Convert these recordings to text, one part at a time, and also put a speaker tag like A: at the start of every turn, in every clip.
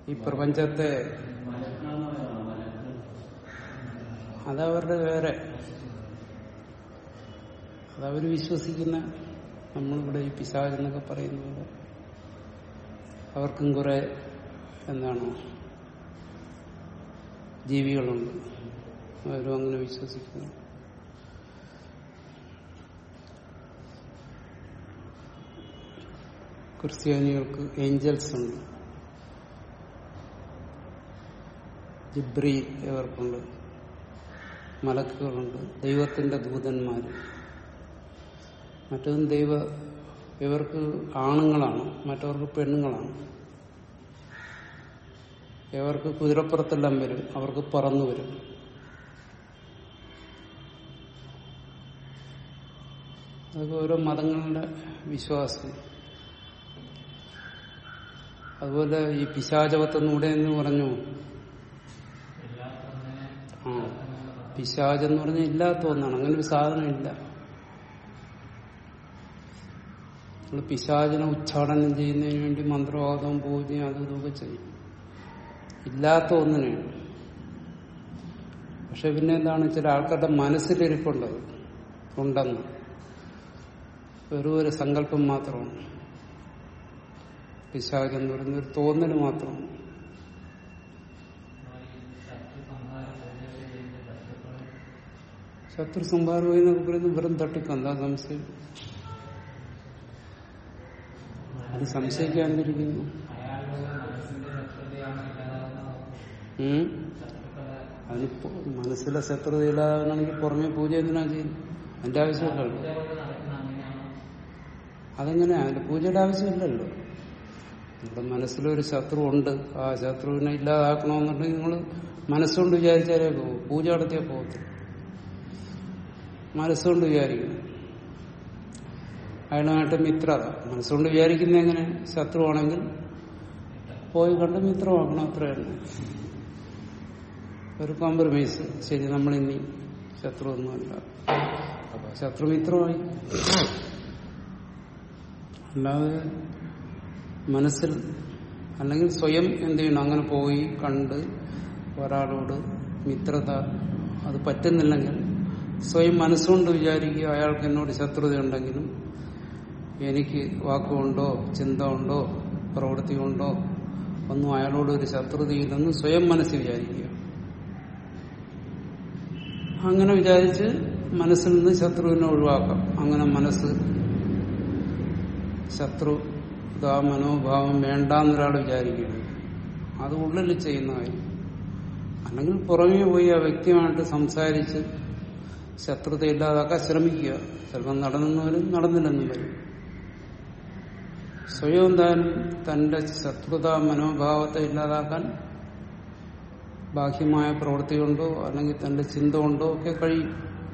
A: ഈ പ്രപഞ്ചത്തെ അതവരുടെ വേറെ അതവർ വിശ്വസിക്കുന്ന നമ്മളിവിടെ ഈ പിശാജ് എന്നൊക്കെ പറയുന്നത് അവർക്കും കുറെ എന്താണ് ജീവികളുണ്ട് അവരും അങ്ങനെ വിശ്വസിക്കുന്നു ക്രിസ്ത്യാനികൾക്ക് ഏഞ്ചൽസ് ഉണ്ട് ജിബ്രീൽ ഇവർക്കുണ്ട് മലക്കുകളുണ്ട് ദൈവത്തിന്റെ ദൂതന്മാർ മറ്റതും ദൈവ ഇവർക്ക് ആണുങ്ങളാണ് മറ്റവർക്ക് പെണ്ണുങ്ങളാണ് ഇവർക്ക് കുതിരപ്പുറത്തെല്ലാം വരും അവർക്ക് പറന്നു വരും അതൊക്കെ ഓരോ മതങ്ങളുടെ വിശ്വാസം അതുപോലെ ഈ പിശാചവത്തൊന്നൂടെ എന്ന് പറഞ്ഞു ആ പിശാചെന്ന് പറഞ്ഞാൽ ഇല്ലാത്ത ഒന്നാണ് അങ്ങനെ ഒരു സാധനം ഇല്ല നമ്മൾ പിശാചിനെ ഉച്ചാടനം ചെയ്യുന്നതിന് വേണ്ടി മന്ത്രവാദവും പൂജയും അതും ഇതൊക്കെ ചെയ്യും ഇല്ലാത്ത ഒന്നിനെയാണ് പക്ഷെ പിന്നെ എന്താണ് ചില ആൾക്കാരുടെ മനസ്സിലിരിപ്പുണ്ടത് ഉണ്ടെന്ന് വെറും ഒരു സങ്കല്പം മാത്രമാണ് പിശാച് എന്ന് പറയുന്ന ഒരു തോന്നൽ മാത്രമാണ് ശത്രു സംഭാരം എന്നൊക്കെ പറയുന്നത് വെറും തട്ടിപ്പ് എന്താ സംശയം അത് സംശയിക്കാതിരിക്കുന്നു ഉം? അതിനിപ്പോ മനസ്സിലെ ശത്രുത ഇല്ലാതാണെങ്കിൽ പുറമെ പൂജ എന്തിനാ ചെയ്യുന്നത് അതിന്റെ ആവശ്യമില്ലല്ലോ അതെങ്ങനെയാ അതിന്റെ പൂജയുടെ ആവശ്യമില്ലല്ലോ നിങ്ങളുടെ മനസ്സിലൊരു ശത്രു ഉണ്ട് ആ ശത്രുവിനെ ഇല്ലാതാക്കണമെന്നുണ്ടെങ്കിൽ നിങ്ങൾ മനസ്സുകൊണ്ട് വിചാരിച്ചാലേ പോകും പൂജ നടത്തിയാൽ പോകത്തില്ല മനസ്സുകൊണ്ട് വിചാരിക്കണം അയാളുമായിട്ട് മിത്രത മനസ്സുകൊണ്ട് വിചാരിക്കുന്ന എങ്ങനെ ശത്രുവാണെങ്കിൽ പോയി കണ്ട് മിത്രമാക്കണം അത്ര തന്നെ ഒരു കോംപ്രമൈസ് ശരി നമ്മൾ ഇനി ശത്രു ഒന്നുമല്ല അപ്പൊ ശത്രു മിത്രമായി അല്ലാതെ മനസ്സിൽ അല്ലെങ്കിൽ സ്വയം എന്ത് ചെയ്യണം അങ്ങനെ പോയി കണ്ട് ഒരാളോട് മിത്രത അത് പറ്റുന്നില്ലെങ്കിൽ സ്വയം മനസ്സുകൊണ്ട് വിചാരിക്കുക അയാൾക്ക് എന്നോട് ശത്രുതയുണ്ടെങ്കിലും എനിക്ക് വാക്കുകൊണ്ടോ ചിന്ത കൊണ്ടോ പ്രവൃത്തി കൊണ്ടോ ഒന്നും അയാളോട് ഒരു ശത്രുതയില്ലെന്ന് സ്വയം മനസ്സിൽ വിചാരിക്കുക അങ്ങനെ വിചാരിച്ച് മനസ്സിൽ നിന്ന് ശത്രുവിനെ ഒഴിവാക്കാം അങ്ങനെ മനസ്സ് ശത്രു ആ മനോഭാവം വേണ്ടാന്നൊരാൾ വിചാരിക്കുന്നു അത് ഉള്ളിൽ ചെയ്യുന്ന കാര്യം അല്ലെങ്കിൽ പുറമേ പോയി ആ വ്യക്തിയുമായിട്ട് സംസാരിച്ച് ശത്രുത ഇല്ലാതാക്കാൻ ശ്രമിക്കുക ചിലപ്പോൾ നടന്നെന്ന് വരും നടന്നില്ലെന്നും വരും സ്വയം താൻ തന്റെ ശത്രുത മനോഭാവത്തെ ഇല്ലാതാക്കാൻ ബാഹ്യമായ പ്രവൃത്തി കൊണ്ടോ അല്ലെങ്കിൽ തന്റെ ചിന്ത കൊണ്ടോ ഒക്കെ കഴിയും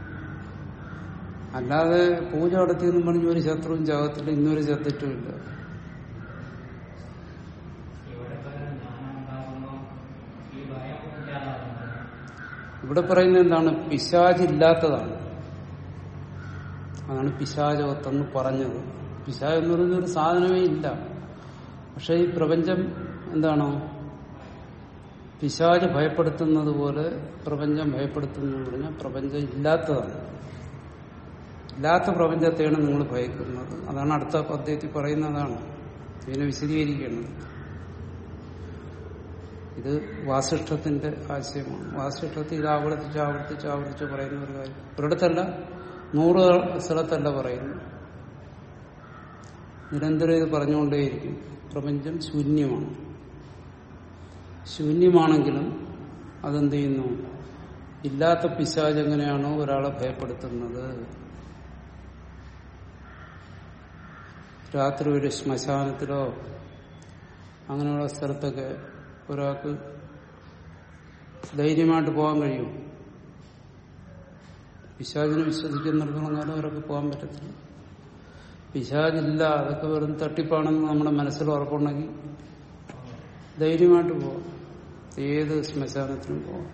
A: അല്ലാതെ പൂജ നടത്തിയെന്നും പറഞ്ഞ് ഒരു ശത്രുവും ചാകത്തില്ല ഇന്നൊരു ചത്തിട്ടുമില്ല ഇവിടെ പറയുന്നത് എന്താണ് പിശാചില്ലാത്തതാണ് അതാണ് പിശാചവത്തെന്ന് പറഞ്ഞത് പിശാജ് എന്ന് പറയുന്ന ഒരു സാധനമേ ഇല്ല പക്ഷെ ഈ പ്രപഞ്ചം എന്താണോ പിശാജ് ഭയപ്പെടുത്തുന്നത് പോലെ പ്രപഞ്ചം ഭയപ്പെടുത്തുന്നു എന്ന് പറഞ്ഞാൽ പ്രപഞ്ചം ഇല്ലാത്തതാണ് ഇല്ലാത്ത പ്രപഞ്ചത്തെയാണ് നിങ്ങൾ ഭയക്കുന്നത് അതാണ് അടുത്ത പദ്ധതി പറയുന്നതാണ് ഇതിനെ വിശദീകരിക്കുന്നത് ഇത് വാസിഷ്ഠത്തിന്റെ ആശയമാണ് വാസിഷ്ഠത്തിൽ ഇത് ആവർത്തിച്ച് ആവർത്തിച്ച് ആവർത്തിച്ച് പറയുന്ന ഒരു കാര്യം ഒരിടത്തല്ല നൂറ് സ്ഥലത്തല്ല പറയുന്നു നിരന്തരം ഇത് പറഞ്ഞുകൊണ്ടേയിരിക്കും പ്രപഞ്ചം ശൂന്യമാണ് ശൂന്യമാണെങ്കിലും അതെന്ത് ചെയ്യുന്നു ഇല്ലാത്ത പിശാജ് എങ്ങനെയാണോ ഒരാളെ ഭയപ്പെടുത്തുന്നത് രാത്രി ഒരു ശ്മശാനത്തിലോ അങ്ങനെയുള്ള സ്ഥലത്തൊക്കെ ഒരാൾക്ക് ധൈര്യമായിട്ട് പോകാൻ കഴിയും പിശാചിനെ വിശ്വസിക്കുന്നിടത്തോളം കാലം അവരൊക്കെ പോകാൻ പറ്റത്തില്ല പിശാചില്ല അതൊക്കെ വെറും തട്ടിപ്പാണെന്ന് നമ്മുടെ മനസ്സിൽ ഉറപ്പുണ്ടെങ്കിൽ ധൈര്യമായിട്ട് പോവാം ഏത് ശ്മശാനത്തിനും പോവാം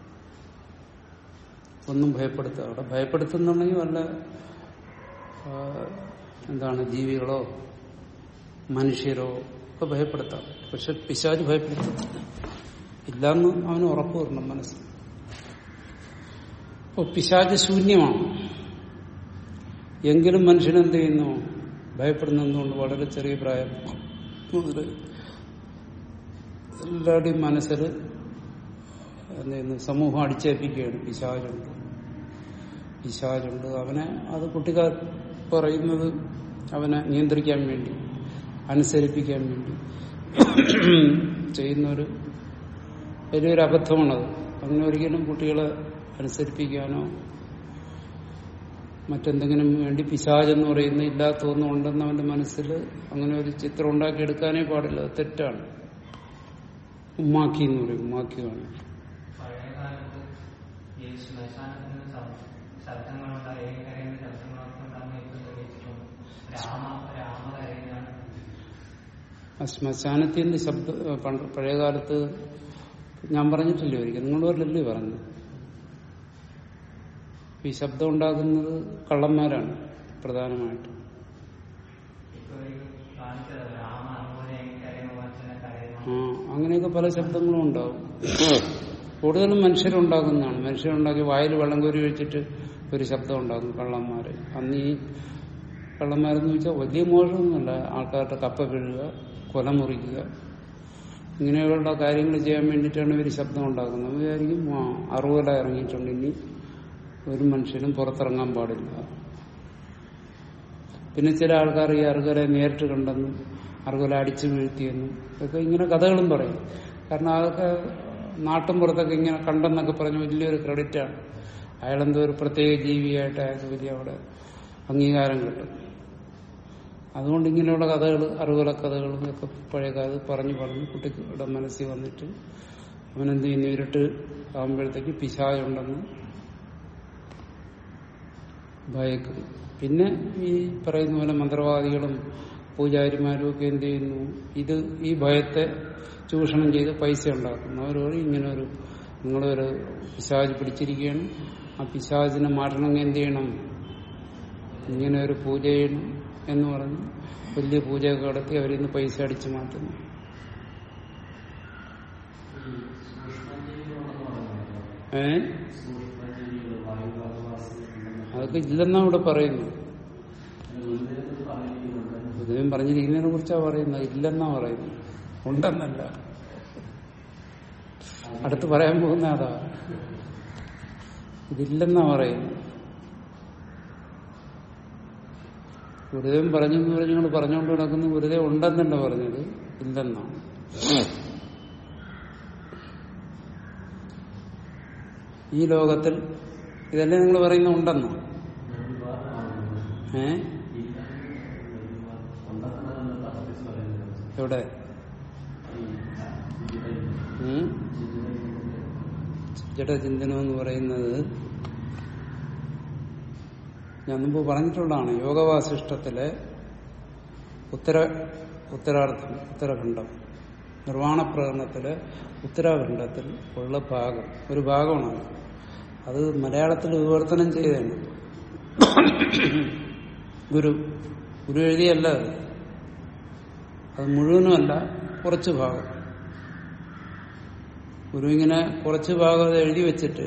A: ഒന്നും ഭയപ്പെടുത്തുക അവിടെ ഭയപ്പെടുത്തുന്നുണ്ടെങ്കിൽ വല്ല ആ, എന്താണ് ജീവികളോ മനുഷ്യരോ ഒക്കെ ഭയപ്പെടുത്താം പക്ഷെ പിശാജ് ഭയപ്പെടുത്തത്തില്ല ഇല്ലാന്ന് അവന് ഉറപ്പ് വരണം മനസ്സിൽ അപ്പൊ പിശാജ് ശൂന്യമാണ് എങ്കിലും മനുഷ്യൻ എന്ത് ചെയ്യുന്നു ഭയപ്പെടുന്നതുകൊണ്ട് വളരെ ചെറിയ പ്രായം മുതൽ എല്ലാവരുടെയും മനസ്സിൽ എന്ത് ചെയ്യുന്നു സമൂഹം അടിച്ചേൽപ്പിക്കുകയാണ് പിശാചുണ്ട് പിശാചുണ്ട് അവനെ അത് കുട്ടികൾ പറയുന്നത് അവനെ നിയന്ത്രിക്കാൻ വേണ്ടി അനുസരിപ്പിക്കാൻ വേണ്ടി ചെയ്യുന്നൊരു വലിയൊരു അബദ്ധമാണത് അങ്ങനെ ഒരിക്കലും കുട്ടികളെ അനുസരിപ്പിക്കാനോ മറ്റെന്തെങ്കിലും വേണ്ടി പിശാചെന്ന് പറയുന്ന ഇല്ലാത്ത ഒന്നും ഉണ്ടെന്ന് അവന്റെ മനസ്സിൽ അങ്ങനെ ഒരു ചിത്രം ഉണ്ടാക്കിയെടുക്കാനേ പാടില്ല അത് തെറ്റാണ് ഉമ്മാക്കി എന്ന് പറയും ഉമ്മാക്കി കാണും
B: പഴയ കാലത്ത് ഈ ശ്മശാനത്തിൽ നിന്ന് ശബ്- ശബ്ദങ്ങളുണ്ടായി കരയുന്ന ശബ്ദങ്ങളൊക്കെ ഉണ്ടാകുന്ന ഇപ്പൊ തെളിയിച്ചിട്ടുണ്ട് രാമ രാമ കരയുന്നതാണ്
A: ആ ശ്മശാനത്തിന്റെ ശബ്ദ പണ്ട് പഴയകാലത്ത് ഞാൻ പറഞ്ഞിട്ടില്ലേ ഒരിക്കൽ നിങ്ങളോരല്ലേ പറഞ്ഞു ഈ ശബ്ദം ഉണ്ടാക്കുന്നത് കള്ളന്മാരാണ് പ്രധാനമായിട്ടും
B: ഇപ്പൊ ഈ കാണിച്ചത് രാമ അതുപോലെ കരയുന്ന വച്ചനെ കരയുന്ന
A: ആ അങ്ങനെയൊക്കെ പല ശബ്ദങ്ങളും ഉണ്ടാവും കൂടുതലും മനുഷ്യരുണ്ടാക്കുന്നതാണ് മനുഷ്യരുണ്ടാക്കി വായിൽ വെള്ളം കോരി ഒഴിച്ചിട്ട് ഒരു ശബ്ദം ഉണ്ടാക്കും കള്ളന്മാര് അന്ന് ഈ കള്ളന്മാരെന്ന് വെച്ചാൽ വലിയ മോഷണമൊന്നുമല്ല ആൾക്കാരുടെ കപ്പ പിഴുക കൊല മുറിക്കുക ഇങ്ങനെയുള്ള കാര്യങ്ങൾ ചെയ്യാൻ വേണ്ടിയിട്ടാണ് ഇവർ ശബ്ദം ഉണ്ടാക്കുന്നത് നമ്മൾ വിചാരിക്കും ആ അറുപല ഇറങ്ങിയിട്ടുണ്ട് ഇനി ഒരു മനുഷ്യനും പുറത്തിറങ്ങാൻ പാടില്ല പിന്നെ ചില ആൾക്കാർ ഈ അറുകരെ നേരിട്ട് കണ്ടെന്നും അറുകല അടിച്ചു വീഴ്ത്തിയെന്നും ഇതൊക്കെ ഇങ്ങനെ കഥകളും പറയും കാരണം അതൊക്കെ നാട്ടും പുറത്തൊക്കെ ഇങ്ങനെ കണ്ടെന്നൊക്കെ പറഞ്ഞ് വലിയൊരു ക്രെഡിറ്റാണ് അയാളെന്തോ ഒരു പ്രത്യേക ജീവിയായിട്ട് അയാൾക്ക് വലിയ അവിടെ അംഗീകാരം കിട്ടും അതുകൊണ്ട് ഇങ്ങനെയുള്ള കഥകൾ അറിവുല കഥകളും ഒക്കെ പഴയ കാലത്ത് പറഞ്ഞു പറഞ്ഞ് കുട്ടിയുടെ മനസ്സിൽ വന്നിട്ട് അവനെന്ത് ചെയ്യുന്നു ഇരുട്ട് ആകുമ്പോഴത്തേക്ക് പിശാചുണ്ടെന്ന് ഭയക്കും പിന്നെ ഈ പറയുന്ന പോലെ മന്ത്രവാദികളും പൂജാരിമാരും ഒക്കെ എന്ത് ചെയ്യുന്നു ഇത് ഈ ഭയത്തെ ചൂഷണം ചെയ്ത് പൈസ ഉണ്ടാക്കുന്നു അവരോട് ഇങ്ങനെ ഒരു നിങ്ങളൊരു പിശാജ് പിടിച്ചിരിക്കുകയാണ് ആ പിശാജിനെ മാറ്റണമെങ്കിൽ എന്ത് ചെയ്യണം ഇങ്ങനെ ഒരു പൂജ ചെയ്യണം എന്ന് പറഞ്ഞ് വലിയ പൂജയൊക്കെ നടത്തി അവരിൽ നിന്ന് പൈസ അടിച്ചു മാറ്റുന്നു ഏ അതൊക്കെ ഇല്ലെന്നാ ഇവിടെ പറയുന്നു പൊതുവെ പറഞ്ഞിരിക്കുന്നതിനെ കുറിച്ചാ പറയുന്നത് ഇല്ലെന്നാ പറയുന്നത് ഉണ്ടെന്നല്ല അടുത്ത് പറയാൻ പോകുന്ന അതാ ഇതില്ലെന്നാ പറയുന്നു ഗുരുദേവൻ പറഞ്ഞെന്ന് പറഞ്ഞ് നിങ്ങൾ പറഞ്ഞുകൊണ്ട് നടക്കുന്ന ഗുരുദേവൻ ഉണ്ടെന്നല്ല പറഞ്ഞത് ഇല്ലെന്നാണ് ഈ ലോകത്തിൽ ഇതല്ലേ നിങ്ങൾ പറയുന്ന ഉണ്ടെന്നോ ഏ എവിടെ ഉം? ജഡചിന്തനം എന്ന് പറയുന്നത് ഞാൻ മുമ്പ് പറഞ്ഞിട്ടുള്ളതാണ് യോഗവാസിഷ്ടത്തിലെ ഉത്തര ഉത്തരാർത്ഥം ഉത്തരഖണ്ഡം നിർവ്വാണ പ്രകടനത്തിലെ ഉത്തരാഖണ്ഡത്തിൽ ഉള്ള ഭാഗം ഒരു ഭാഗമാണ് അത് മലയാളത്തിൽ വിവർത്തനം ചെയ്തതാണ് ഗുരു ഗുരു എഴുതിയല്ല അത് അത് മുഴുവനുമല്ല കുറച്ച് ഭാഗം ഗുരു ഇങ്ങനെ കുറച്ച് ഭാഗം അത് എഴുതി വെച്ചിട്ട്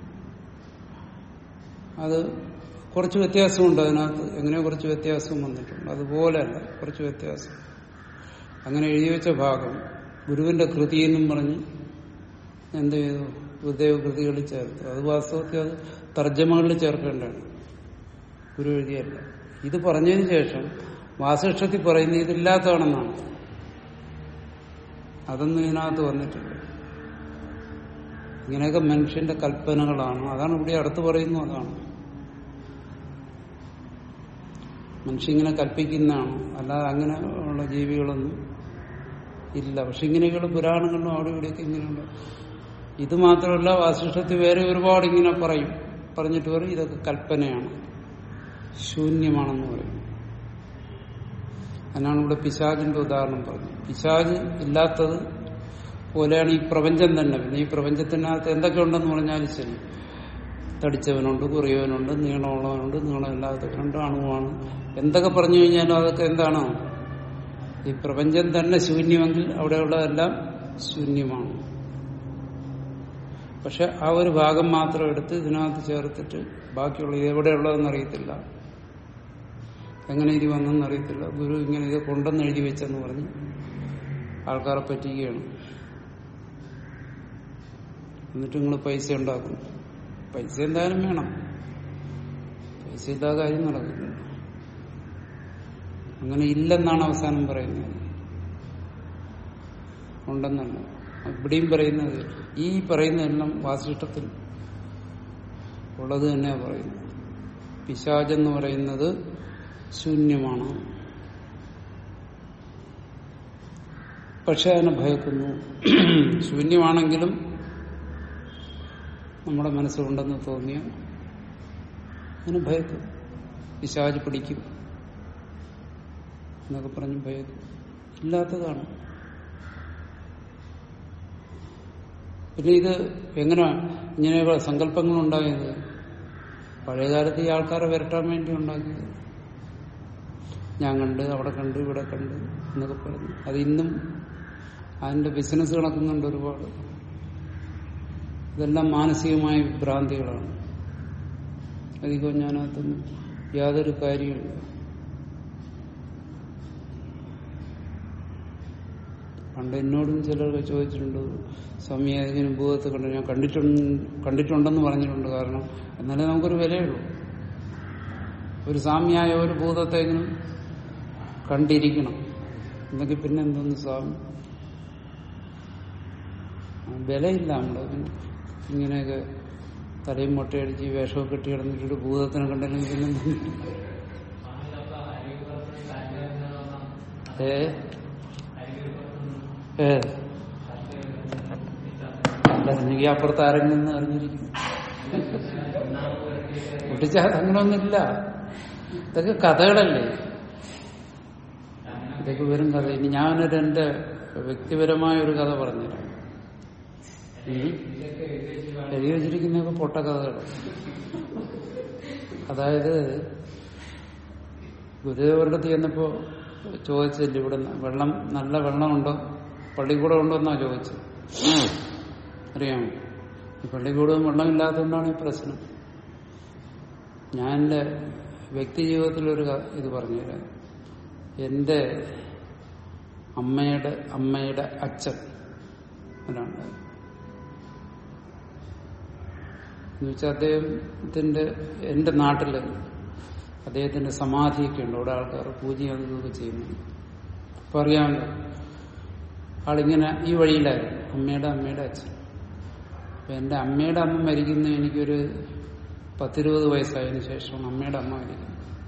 A: അത് കുറച്ച് വ്യത്യാസമുണ്ട് അതിനകത്ത് എങ്ങനെയോ കുറച്ച് വ്യത്യാസം വന്നിട്ടുണ്ട് അതുപോലെയല്ല കുറച്ച് വ്യത്യാസം അങ്ങനെ എഴുതി വെച്ച ഭാഗം ഗുരുവിന്റെ കൃതി എന്നും പറഞ്ഞ് എന്ത് ചെയ്തു ഗുരുദേവ കൃതികളിൽ ചേർത്തു അത് വാസ്തവത്തിൽ അത് തർജ്ജമകളിൽ ചേർക്കേണ്ടതാണ് ഗുരു എഴുതിയല്ല ഇത് പറഞ്ഞതിന് ശേഷം വാസിഷ്ഠത്തിൽ പറയുന്നത് ഇതില്ലാത്തതാണെന്നാണ് അതൊന്നും ഇതിനകത്ത് വന്നിട്ടില്ല ഇങ്ങനെയൊക്കെ മനുഷ്യന്റെ കൽപ്പനകളാണ് അതാണ് ഇവിടെ അടുത്ത് പറയുന്നു അതാണ് മനുഷ്യൻ ഇങ്ങനെ കൽപ്പിക്കുന്നതാണ് അല്ലാതെ അങ്ങനെ ഉള്ള ജീവികളൊന്നും ഇല്ല പക്ഷെ ഇങ്ങനെയൊക്കെയുള്ള പുരാണങ്ങളിലും അവിടെ ഇവിടെയൊക്കെ ഇങ്ങനെയുള്ള ഇത് മാത്രമല്ല വാസിഷ്ഠത്തിൽ വേറെ ഒരുപാട് ഇങ്ങനെ പറയും പറഞ്ഞിട്ട് പറയും ഇതൊക്കെ കൽപ്പനയാണ് ശൂന്യമാണെന്ന് പറയും അതിനാണ് ഇവിടെ പിശാജിന്റെ ഉദാഹരണം പറഞ്ഞത് പിശാജ് ഇല്ലാത്തത് പോലെയാണ് ഈ പ്രപഞ്ചം തന്നെ പിന്നെ ഈ പ്രപഞ്ചത്തിനകത്ത് എന്തൊക്കെ ഉണ്ടെന്ന് പറഞ്ഞാലും ശരി തടിച്ചവനുണ്ട് കുറിയവനുണ്ട് നീളമുള്ളവനുണ്ട് നീളമില്ലാത്തവനുണ്ട് അണുവാണ് എന്തൊക്കെ പറഞ്ഞു കഴിഞ്ഞാലും അതൊക്കെ എന്താണ് ഈ പ്രപഞ്ചം തന്നെ ശൂന്യമെങ്കിൽ അവിടെയുള്ളതെല്ലാം ശൂന്യമാണ് പക്ഷെ ആ ഒരു ഭാഗം മാത്രം എടുത്ത് ഇതിനകത്ത് ചേർത്തിട്ട് ബാക്കിയുള്ള ഇത് എവിടെയുള്ളതെന്ന് അറിയത്തില്ല എങ്ങനെ ഇത് വന്നെന്ന് അറിയത്തില്ല ഗുരു ഇങ്ങനെ ഇത് കൊണ്ടെന്ന് എഴുതി വെച്ചെന്ന് പറഞ്ഞ് ആൾക്കാരെ പറ്റിക്കുകയാണ് എന്നിട്ട് നിങ്ങൾ പൈസ ഉണ്ടാക്കും പൈസ എന്തായാലും വേണം പൈസ ഇല്ലാതെ കാര്യം നടക്കില്ല അങ്ങനെ ഇല്ലെന്നാണ് അവസാനം പറയുന്നത് ഉണ്ടെന്നല്ല ഇവിടെയും പറയുന്നത് ഈ പറയുന്നതെല്ലാം വാസിഷ്ടത്തിൽ ഉള്ളത് തന്നെയാ പറയുന്നത് പിശാചെന്ന് പറയുന്നത് ശൂന്യമാണ് പക്ഷെ അതിനെ ഭയക്കുന്നു ശൂന്യമാണെങ്കിലും നമ്മുടെ മനസ്സിലുണ്ടെന്ന് തോന്നിയ അതിന് ഭയക്കും പിശാജ് പിടിക്കും എന്നൊക്കെ പറഞ്ഞ് ഭയക്കും ഇല്ലാത്തതാണ് പിന്നെ ഇത് എങ്ങനെ ഇങ്ങനെയുള്ള സങ്കല്പങ്ങൾ ഉണ്ടായത് പഴയകാലത്ത് ഈ ആൾക്കാരെ വരട്ടാൻ വേണ്ടി ഉണ്ടാക്കിയത് ഞാൻ കണ്ട് അവിടെ കണ്ട് ഇവിടെ കണ്ട് എന്നൊക്കെ പറഞ്ഞു അത് ഇന്നും അതിന്റെ ബിസിനസ് നടക്കുന്നുണ്ട് ഒരുപാട് ഇതെല്ലാം മാനസികമായ വിഭ്രാന്തികളാണ് അധികം ഞാനകത്തൊന്നും യാതൊരു കാര്യമില്ല പണ്ട് എന്നോടും ചിലരൊക്കെ ചോദിച്ചിട്ടുണ്ട് സ്വാമി ഏതെങ്കിലും ഭൂതത്തെ കണ്ടു ഞാൻ കണ്ടിട്ടുണ്ട് കണ്ടിട്ടുണ്ടെന്ന് പറഞ്ഞിട്ടുണ്ട് കാരണം എന്നാലേ നമുക്കൊരു വിലയുള്ളൂ ഒരു സ്വാമിയായ ഒരു ഭൂതത്തെങ്കിലും കണ്ടിരിക്കണം എന്നെങ്കിൽ പിന്നെ എന്തോന്ന് സ്വാമി ആ, വിലയില്ല നമ്മള് പിന്നെ ഇങ്ങനെയൊക്കെ തലയും മുട്ടയടിച്ച് ഈ വേഷമൊക്കെ കെട്ടി കിടന്നിട്ട് ഒരു ഭൂതത്തിനെ കണ്ടില്ലെങ്കിൽ പിന്നെ എന്താണ്? ഏ ഏ അറിഞ്ഞെങ്കിൽ അപ്പുറത്ത് ആരെങ്കിലും അറിഞ്ഞിരിക്കും കുട്ടിച്ച അങ്ങനെയൊന്നുമില്ല ഇതൊക്കെ കഥകളല്ലേ ഇതൊക്കെ വെറും കഥ ഇനി ഞാനൊരു എന്റെ വ്യക്തിപരമായ ഒരു കഥ പറഞ്ഞുതരാം ഉം. എഴുതി വെച്ചിരിക്കുന്നതൊക്കെ പൊട്ട കഥകൾ അതായത് ഗുരുദേവരുടെ അടുത്ത് ചെന്നപ്പോ ചോദിച്ചില്ല ഇവിടെ വെള്ളം നല്ല വെള്ളമുണ്ടോ പള്ളിക്കൂടം ഉണ്ടോ എന്നാ ചോദിച്ചത് അറിയാമോ ഈ പള്ളിക്കൂടവും വെള്ളമില്ലാത്തതുകൊണ്ടാണ് ഈ പ്രശ്നം ഞാൻ എൻ്റെ വ്യക്തി ജീവിതത്തിലൊരു ക- ഇത് പറഞ്ഞുതരാം എൻ്റെ അമ്മയുടെ അമ്മയുടെ അച്ഛൻ ഒരാളുണ്ട് എന്നുവെച്ചാൽ അദ്ദേഹത്തിന്റെ എന്റെ നാട്ടില് അദ്ദേഹത്തിന്റെ സമാധിയൊക്കെ ഉണ്ട് അവിടെ ആൾക്കാർ പൂജയും അതും ഇതൊക്കെ ചെയ്യുന്നു അപ്പൊ അറിയാമല്ലോ ആളിങ്ങനെ ഈ വഴിയിലായിരുന്നു അമ്മയുടെ അമ്മയുടെ അച്ഛൻ അപ്പൊ എന്റെ അമ്മയുടെ അമ്മ മരിക്കുന്ന എനിക്കൊരു പത്തിരുപത് വയസ്സായതിനു ശേഷമാണ് അമ്മയുടെ അമ്മ മരിക്കുന്നത്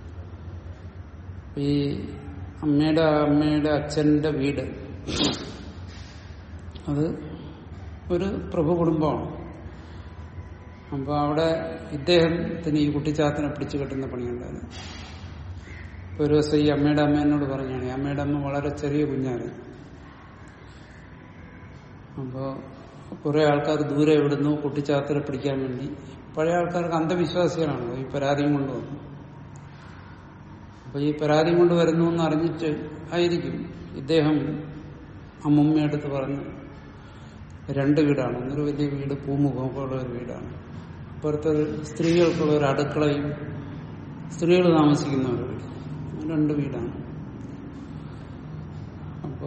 A: ഈ അമ്മയുടെ അമ്മയുടെ അച്ഛന്റെ വീട് അത് ഒരു പ്രഭു കുടുംബമാണ് അപ്പൊ അവിടെ ഇദ്ദേഹത്തിന് ഈ കുട്ടിച്ചാത്തനെ പിടിച്ചു കെട്ടുന്ന പണിയുണ്ടായിരുന്നു ഇപ്പൊ ഒരു ദിവസം ഈ അമ്മയുടെ അമ്മ എന്നോട് പറഞ്ഞാണ് ഈ അമ്മയുടെ അമ്മ വളരെ ചെറിയ കുഞ്ഞായിരുന്നു അപ്പോ കുറെ ആൾക്കാർ ദൂരെ എവിടുന്നു കുട്ടിച്ചാത്തനെ പിടിക്കാൻ വേണ്ടി പഴയ ആൾക്കാർക്ക് അന്ധവിശ്വാസികളാണല്ലോ ഈ പരാതിയും കൊണ്ടുവന്നു അപ്പൊ ഈ പരാതി കൊണ്ട് വരുന്നു എന്ന് അറിഞ്ഞിട്ട് ആയിരിക്കും ഇദ്ദേഹം അമ്മുമ്മയടുത്ത് പറഞ്ഞു രണ്ട് വീടാണ് ഒന്നൊരു വലിയ വീട് പൂമുഖമൊക്കെ ഉള്ള ഒരു വീടാണ് അപ്പുറത്ത് സ്ത്രീകൾക്കുള്ള ഒരു അടുക്കളയും സ്ത്രീകൾ താമസിക്കുന്ന ഒരു വീട് രണ്ട് വീടാണ് അപ്പോ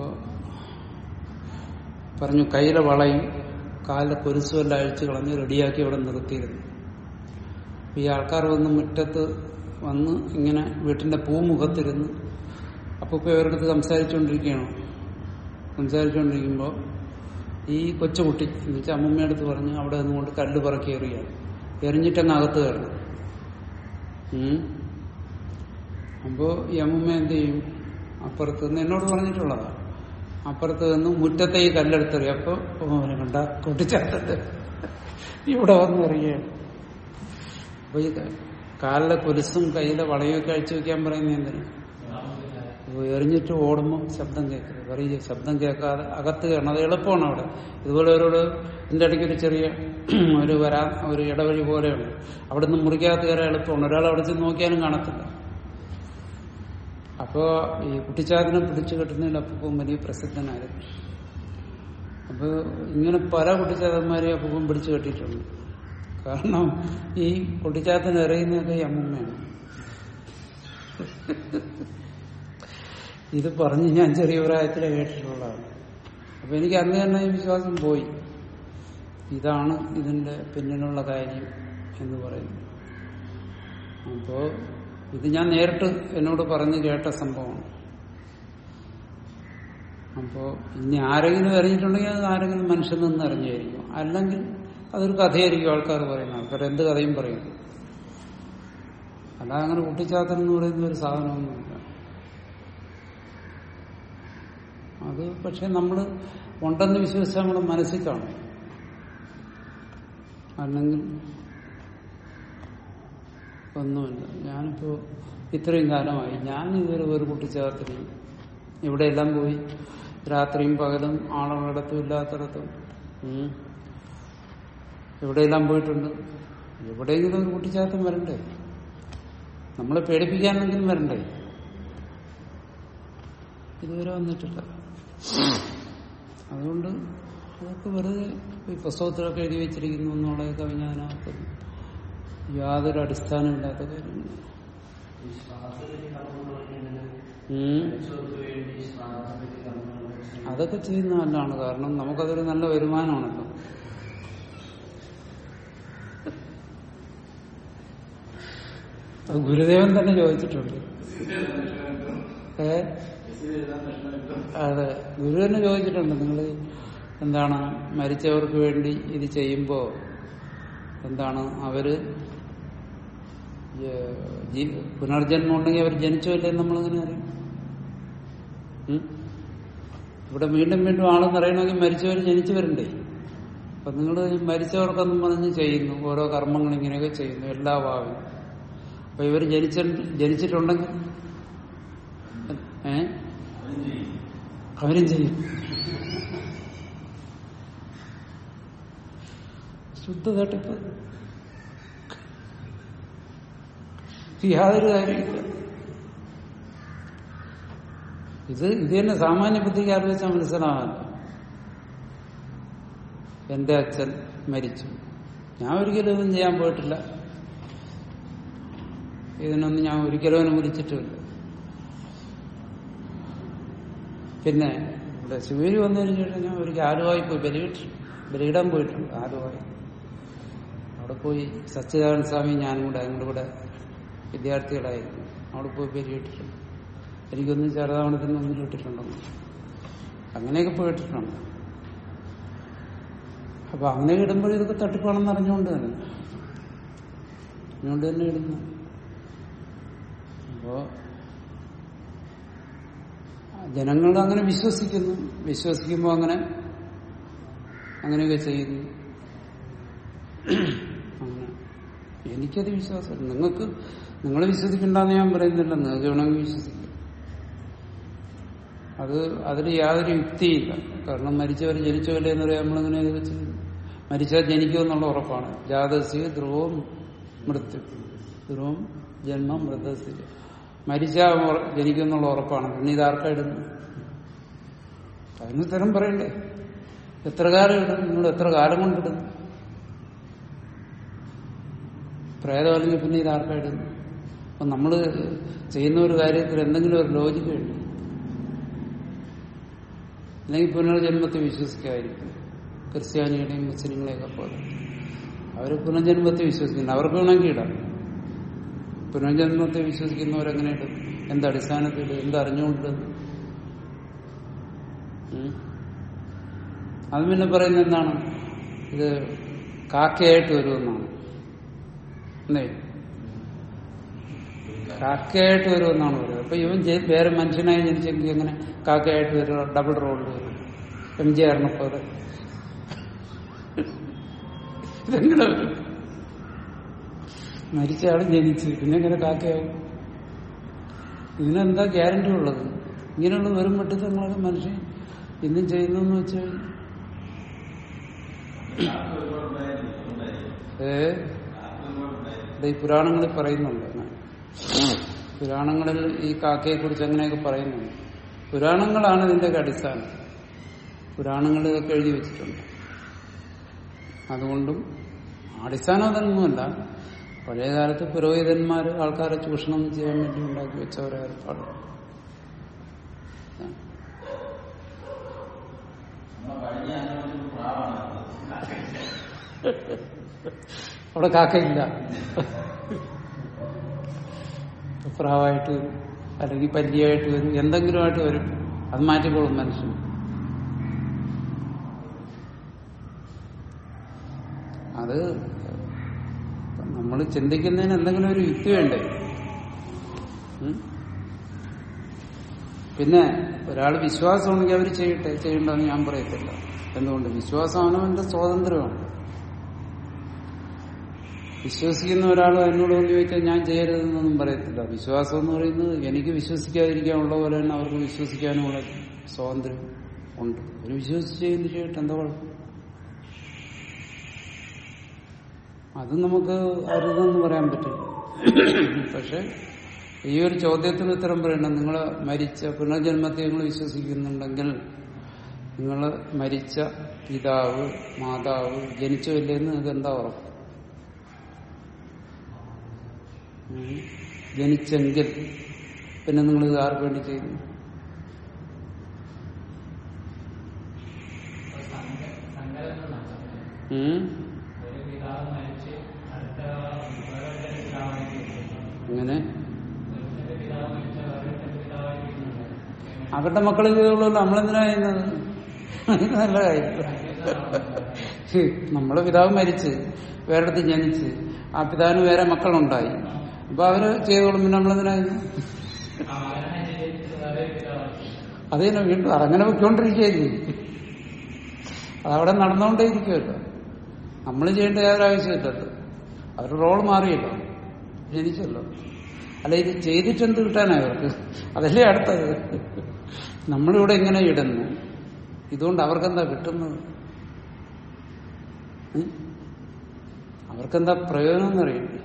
A: പറഞ്ഞു കയ്യിലെ വളയും കാലിലെ കൊലുസും എല്ലാം അഴിച്ചു കളഞ്ഞ് റെഡിയാക്കി അവിടെ നിർത്തിയിരുന്നു അപ്പൊ ഈ ആൾക്കാർ വന്ന് മുറ്റത്ത് വന്ന് ഇങ്ങനെ വീട്ടിന്റെ പൂമുഖത്തിരുന്ന് അപ്പൊ ഇപ്പൊ ഇവരടുത്ത് സംസാരിച്ചുകൊണ്ടിരിക്കുകയാണ് സംസാരിച്ചുകൊണ്ടിരിക്കുമ്പോൾ ഈ കൊച്ചുകുട്ടി എന്ന് വെച്ചാൽ അമ്മമ്മയടുത്ത് പറഞ്ഞ് അവിടെ നിന്നുകൊണ്ട് കല്ല് പറക്കി എറിയാണ് എറിഞ്ഞിട്ടങ്ങ് അകത്ത് കയറണം ഉം. അപ്പോ ഈ അമ്മമ്മ എന്ത് ചെയ്യും അപ്പുറത്ത് നിന്ന് എന്നോട് പറഞ്ഞിട്ടുള്ളതാ അപ്പുറത്ത് നിന്ന് മുറ്റത്തെ ഈ കല്ലെടുത്തെറിയും അപ്പൊ അവനെ കണ്ട കൊട്ടിച്ചാത്തത് ഇവിടെ വന്ന് എറിയാണ് അപ്പൊ ഈ കാലിലെ കൊലുസും കയ്യിലെ വളയൊക്കെ അഴിച്ചു വെക്കാൻ പറയുന്ന എന്തിനാ അപ്പൊ എറിഞ്ഞിട്ട് ഓടുമ്പോൾ ശബ്ദം കേൾക്കരുത് പറയും ശബ്ദം കേൾക്കാതെ അകത്ത് കയറണം അത് എളുപ്പമാണ് അവിടെ ഇതുപോലെ ഒരു ഇതിന്റെ ഇടയ്ക്ക് ഒരു ചെറിയ ഒരു വരാ ഒരു ഇടവഴി പോലെയുണ്ട് അവിടെ നിന്ന് മുറിക്കകത്ത് കയറാൻ എളുപ്പമാണ് ഒരാൾ അവിടെ ചെന്ന് നോക്കിയാലും കാണത്തില്ല അപ്പോ ഈ കുട്ടിച്ചാത്തിനെ പിടിച്ചു കെട്ടുന്നതിൽ അപ്പം വലിയ പ്രസിദ്ധനായിരുന്നു അപ്പൊ ഇങ്ങനെ പല കുട്ടിച്ചാത്തന്മാരെയും അപ്പം പിടിച്ചു കെട്ടിയിട്ടുണ്ട് കാരണം ഈ കുട്ടിച്ചാത്തൻ എറിയുന്നതൊക്കെ ഈ അമ്മൂമ്മയാണ് ഇത് പറഞ്ഞ് ഞാൻ ചെറിയ പ്രായത്തിലെ കേട്ടിട്ടുള്ളതാണ് അപ്പൊ എനിക്ക് അന്ന് തന്നെ ഈ വിശ്വാസം പോയി ഇതാണ് ഇതിന്റെ പിന്നിലുള്ള കാര്യം എന്ന് പറയുന്നു അപ്പോ ഇത് ഞാൻ നേരിട്ട് എന്നോട് പറഞ്ഞ് കേട്ട സംഭവമാണ് അപ്പോ ഇനി ആരെങ്കിലും അറിഞ്ഞിട്ടുണ്ടെങ്കിൽ അത് ആരെങ്കിലും മനുഷ്യൻ നിന്ന് അറിഞ്ഞായിരിക്കും അല്ലെങ്കിൽ അതൊരു കഥയായിരിക്കും ആൾക്കാർ പറയുന്നത് ആൾക്കാർ എന്ത് കഥയും പറയും അല്ല അങ്ങനെ കുട്ടിച്ചാത്തൻ എന്ന് പറയുന്ന ഒരു സാധനമൊന്നുമില്ല അത് പക്ഷെ നമ്മൾ ഉണ്ടെന്ന് വിശ്വസിച്ച് നമ്മുടെ മനസ്സിൽ കാണും അല്ലെങ്കിൽ ഒന്നുമില്ല ഞാനിപ്പോ ഇത്രയും കാലമായി ഞാൻ ഇതുവരെ ഒരു കുട്ടിച്ചാത്തിന് ഇവിടെയെല്ലാം പോയി രാത്രിയും പകലും ആളുകളിടത്തും ഇല്ലാത്തിടത്തും ഉം. എവിടെയെല്ലാം പോയിട്ടുണ്ട് എവിടെയെങ്കിലും ഒരു കുട്ടിച്ചാത്തം വരണ്ടേ നമ്മളെ പേടിപ്പിക്കാനെങ്കിലും വരണ്ടേ ഇതുവരെ വന്നിട്ടില്ല അതുകൊണ്ട് അതൊക്കെ വെറുതെ ഈ പുസ്തകത്തിലൊക്കെ എഴുതി വെച്ചിരിക്കുന്നു എന്നുള്ളതൊക്കെ അതിനകത്ത് യാതൊരു അടിസ്ഥാനമില്ലാത്ത കാര്യങ്ങൾ
C: ഈ ശ്വാസത്തിന് കർമ്മം പറയുന്നത്
A: ഉം.
C: മരിച്ചവർക്ക് വേണ്ടി ശ്വാസത്തിന് കർമ്മങ്ങൾ ചെയ്യുന്നത്
A: അതൊക്കെ ചെയ്യുന്ന നല്ലതാണ് കാരണം നമുക്കതൊരു നല്ല വരുമാനമാണല്ലോ അത് ഗുരുദേവൻ തന്നെ ചോദിച്ചിട്ടുണ്ട് ഏ അതെ ഗുരു തന്നെ ചോദിച്ചിട്ടുണ്ട് നിങ്ങൾ എന്താണ് മരിച്ചവർക്ക് വേണ്ടി ഇത് ചെയ്യുമ്പോ എന്താണ് അവര് ഏ, ജീ- പുനർജന്മം ഉണ്ടെങ്കിൽ അവർ ജനിച്ചല്ലേ നമ്മളിങ്ങനെ അറിയും ഉം? ഇവിടെ വീണ്ടും വീണ്ടും ആളെന്ന് അറിയണമെങ്കിൽ മരിച്ചവർ ജനിച്ചു വരണ്ടേ അപ്പൊ നിങ്ങൾ മരിച്ചവർക്കൊന്നും പറഞ്ഞ് ചെയ്യുന്നു ഓരോ കർമ്മങ്ങൾ ഇങ്ങനെയൊക്കെ ചെയ്യുന്നു എല്ലാ ഭാവവും അപ്പൊ ഇവർ ജനിച്ച ജനിച്ചിട്ടുണ്ടെങ്കിൽ ഏ അവരും ചെയ്യും ശുദ്ധ തട്ടിപ്പ് യാതൊരു കാര്യമില്ല ഇത് ഇത് തന്നെ സാമാന്യ ബുദ്ധിക്ക് ആലോചിച്ചാൽ മനസ്സിലാവാമല്ലോ എന്റെ അച്ഛൻ മരിച്ചു ഞാൻ ഒരിക്കലും ഇതൊന്നും ചെയ്യാൻ പോയിട്ടില്ല ഇതിനൊന്നും ഞാൻ ഒരിക്കലും അനുകൂലിച്ചിട്ടുമില്ല പിന്നെ ഇവിടെ ശിവരി വന്നതിന് ശേഷം ഞാൻ ഒരിക്കൽ ആലുവായി പോയി ബലിയിട്ട് ബലിയിടാൻ പോയിട്ടുണ്ട് ആലുവായി അവിടെ പോയി സച്ചിദാനന്ദ സ്വാമി ഞാനും കൂടെ ഞങ്ങളുടെ കൂടെ വിദ്യാർത്ഥികളായിരുന്നു അവിടെ പോയി ബലിയിട്ടിട്ടുണ്ട് എനിക്കൊന്നും ചെറുതാവണത്തിന് മുന്നിൽ ഇട്ടിട്ടുണ്ടെന്ന് അങ്ങനെയൊക്കെ പോയിട്ടിട്ടുണ്ട് അപ്പൊ അങ്ങനെ ഇടുമ്പോൾ ഇതൊക്കെ തട്ടിപ്പാണെന്ന് അറിഞ്ഞുകൊണ്ട് തന്നെ അതുകൊണ്ട് തന്നെ ഇടുന്നു അപ്പോ ജനങ്ങൾ അങ്ങനെ വിശ്വസിക്കുന്നു വിശ്വസിക്കുമ്പോൾ അങ്ങനെ അങ്ങനെയൊക്കെ ചെയ്യുന്നു അങ്ങനെ എനിക്കത് വിശ്വാസം നിങ്ങൾക്ക് നിങ്ങൾ വിശ്വസിക്കണ്ടെന്ന് ഞാൻ പറയുന്നില്ല നിങ്ങൾക്ക് വേണമെങ്കിൽ വിശ്വസിക്കാം അത് അതിൽ യാതൊരു യുക്തിയില്ല കാരണം മരിച്ചവർ ജനിച്ചവല്ലേ എന്ന് പറയാൻ നമ്മളിങ്ങനെ ഇത് വെച്ച് മരിച്ചാൽ ജനിക്കുമെന്നുള്ള ഉറപ്പാണ് ജാതസ്യ ധ്രുവം മൃത്യു ധ്രുവം ജന്മം മൃതസ്യ മരിച്ചാൽ ഉറ- ജനിക്കുമെന്നുള്ള ഉറപ്പാണ് പിന്നെ ഇതാർക്കാ ഇടുന്നു അതിന് ഉത്തരം പറയണ്ടേ എത്ര കാലം ഇടും നിങ്ങൾ എത്ര കാലം കൊണ്ടിടുന്നു പ്രേതം അല്ലെങ്കിൽ പിന്നെ ഇതാർക്കാ ഇടുന്നു അപ്പൊ നമ്മള് ചെയ്യുന്ന ഒരു കാര്യത്തിൽ എന്തെങ്കിലും ഒരു ലോജിക്ക് വേണ്ടി അല്ലെങ്കിൽ പുനർജന്മത്തെ വിശ്വസിക്കാതിരിക്കും ക്രിസ്ത്യാനികളെയും മുസ്ലിങ്ങളെയൊക്കെ പോലെ അവർ പുനർജന്മത്തെ വിശ്വസിക്കുന്നു അവർക്ക് വേണമെങ്കിൽ ഇടാം പുനർജന്മത്തെ വിശ്വസിക്കുന്നവരെങ്ങനെ ഇടും എന്ത് അടിസ്ഥാനത്തിൽ എന്ത് അറിഞ്ഞുകൊണ്ട് ഉം? അത് പിന്നെ പറയുന്നത് എന്താണ് ഇത് കാക്കയായിട്ട് വരുമെന്നാണ് എന്തേ കാക്കയായിട്ട് വരുമെന്നാണ് പറയുന്നത് അപ്പൊ ഇവൻ ജെ- വേറെ മനുഷ്യനായി ജനിച്ചെങ്കിൽ എങ്ങനെ കാക്കയായിട്ട് വരും ഡബിൾ റോളിൽ വരും എം ജി ആറിനെ പോലെ ഇതെങ്ങനെ വരും മരിച്ച ആൾ ജനിച്ച് പിന്നെ എങ്ങനെ കാക്കയാവും ഇതിനെന്താ ഗ്യാരണ്ടി ഉള്ളത് ഇങ്ങനെയുള്ള വെറും വെട്ടിത്തങ്ങളൊക്കെ മനുഷ്യൻ ഇന്നും ചെയ്യുന്നെന്ന് വെച്ചാൽ ഏ ഇത് ഈ പുരാണങ്ങളിൽ പറയുന്നുണ്ട് അങ്ങനെ. പുരാണങ്ങളിൽ ഈ കാക്കയെ കുറിച്ച് അങ്ങനെയൊക്കെ പറയുന്നുണ്ട് പുരാണങ്ങളാണ് ഇതിന്റെയൊക്കെ അടിസ്ഥാനം പുരാണങ്ങളിൽ ഇതൊക്കെ എഴുതി വെച്ചിട്ടുണ്ട് അതുകൊണ്ടും അടിസ്ഥാനം അതൊന്നുമല്ല പഴയ കാലത്ത് പുരോഹിതന്മാർ ആൾക്കാരെ ചൂഷണം ചെയ്യാൻ വേണ്ടി ഉണ്ടാക്കി വെച്ച ഒരു ഏർപ്പാട് അവിടെ കാക്കയില്ല പ്രാവായിട്ട് വരും അല്ലെങ്കിൽ പല്ലിയായിട്ട് വരും എന്തെങ്കിലുമായിട്ട് വരും അത് മാറ്റിക്കോളും മനുഷ്യൻ അത് നമ്മൾ ചിന്തിക്കുന്നതിന് എന്തെങ്കിലും ഒരു യുക്തി വേണ്ടേ ഉം? പിന്നെ ഒരാൾ വിശ്വാസമാണെങ്കിൽ അവർ ചെയ്യട്ടെ ചെയ്യണ്ടെന്ന് ഞാൻ പറയത്തില്ല എന്തുകൊണ്ട് വിശ്വാസം അവനവന്റെ സ്വാതന്ത്ര്യമാണ് വിശ്വസിക്കുന്ന ഒരാൾ എന്നോട് വന്ന് ചോദിച്ചാൽ ഞാൻ ചെയ്യരുതെന്നൊന്നും പറയത്തില്ല വിശ്വാസം എന്ന് പറയുന്നത് എനിക്ക് വിശ്വസിക്കാതിരിക്കാനുള്ള പോലെ തന്നെ അവർക്ക് വിശ്വസിക്കാനുമുള്ള സ്വാതന്ത്ര്യം ഉണ്ട് ഒരു വിശ്വസിച്ച് ചെയ്യുന്ന ചെയ്യട്ടെ എന്താ കുഴപ്പം അത് നമുക്ക് അരുതെന്ന് പറയാൻ പറ്റില്ല പക്ഷെ ഈ ഒരു ചോദ്യത്തിന് ഉത്തരം പറയണം നിങ്ങൾ മരിച്ച പുനർജന്മത്തെ നിങ്ങൾ വിശ്വസിക്കുന്നുണ്ടെങ്കിൽ നിങ്ങൾ മരിച്ച പിതാവ് മാതാവ് ജനിച്ചോ ഇല്ലെന്ന് നിങ്ങൾക്ക് എന്താ ഉറപ്പ് ഉം. ജനിച്ചെങ്കിൽ പിന്നെ നിങ്ങൾ ഇത് ആർക്ക് വേണ്ടി ചെയ്യുന്നു
B: സങ്കല്പം നടത്തുന്നത്
A: ഉം?
B: ഒരു പിതാവ് മരിച്ച് അടുത്ത വേറൊരു പിതാവായി തീരുന്നു.
A: അങ്ങനെ
B: ഒരുത്തന്റെ പിതാവ് മരിച്ച വേറൊരുത്തന്റെ പിതാവായി തീരുന്നുണ്ട്.
A: അവരുടെ മക്കൾ ചെയ്തോളൂ നമ്മളെന്തിനാ ചെയ്യുന്നത് ഇത് നല്ല കാര്യം നമ്മളെ പിതാവ് മരിച്ച് വേറെടുത്ത് ജനിച്ച് ആ പിതാവിന് വേറെ മക്കളുണ്ടായി അപ്പൊ അവര് ചെയ്തോളും പിന്നെ നമ്മളെന്തിനാ ചെയ്യുന്നത്
B: ആ മകനെ ജനിച്ച് വേറൊരു പിതാവായി
A: അതിനെ വീണ്ടും അങ്ങനെ വെക്കൊണ്ടിരിക്കുകയല്ലേ അതവിടെ നടന്നുകൊണ്ടേയിരിക്കുമല്ലോ നമ്മൾ ചെയ്യേണ്ട യാതൊരു ആവശ്യമില്ലല്ലോ അവരുടെ റോൾ മാറിയല്ലോ ജനിച്ചല്ലോ അല്ല ഇത് ചെയ്തിട്ട് എന്ത് കിട്ടാനാ അവർക്ക് അതല്ലേ അടുത്തത് നമ്മളിവിടെ ഇങ്ങനെ ഇടുന്നു ഇതുകൊണ്ട് അവർക്കെന്താ കിട്ടുന്നത് ഉം? അവർക്കെന്താ പ്രയോജനം എന്നറിയണ്ടേ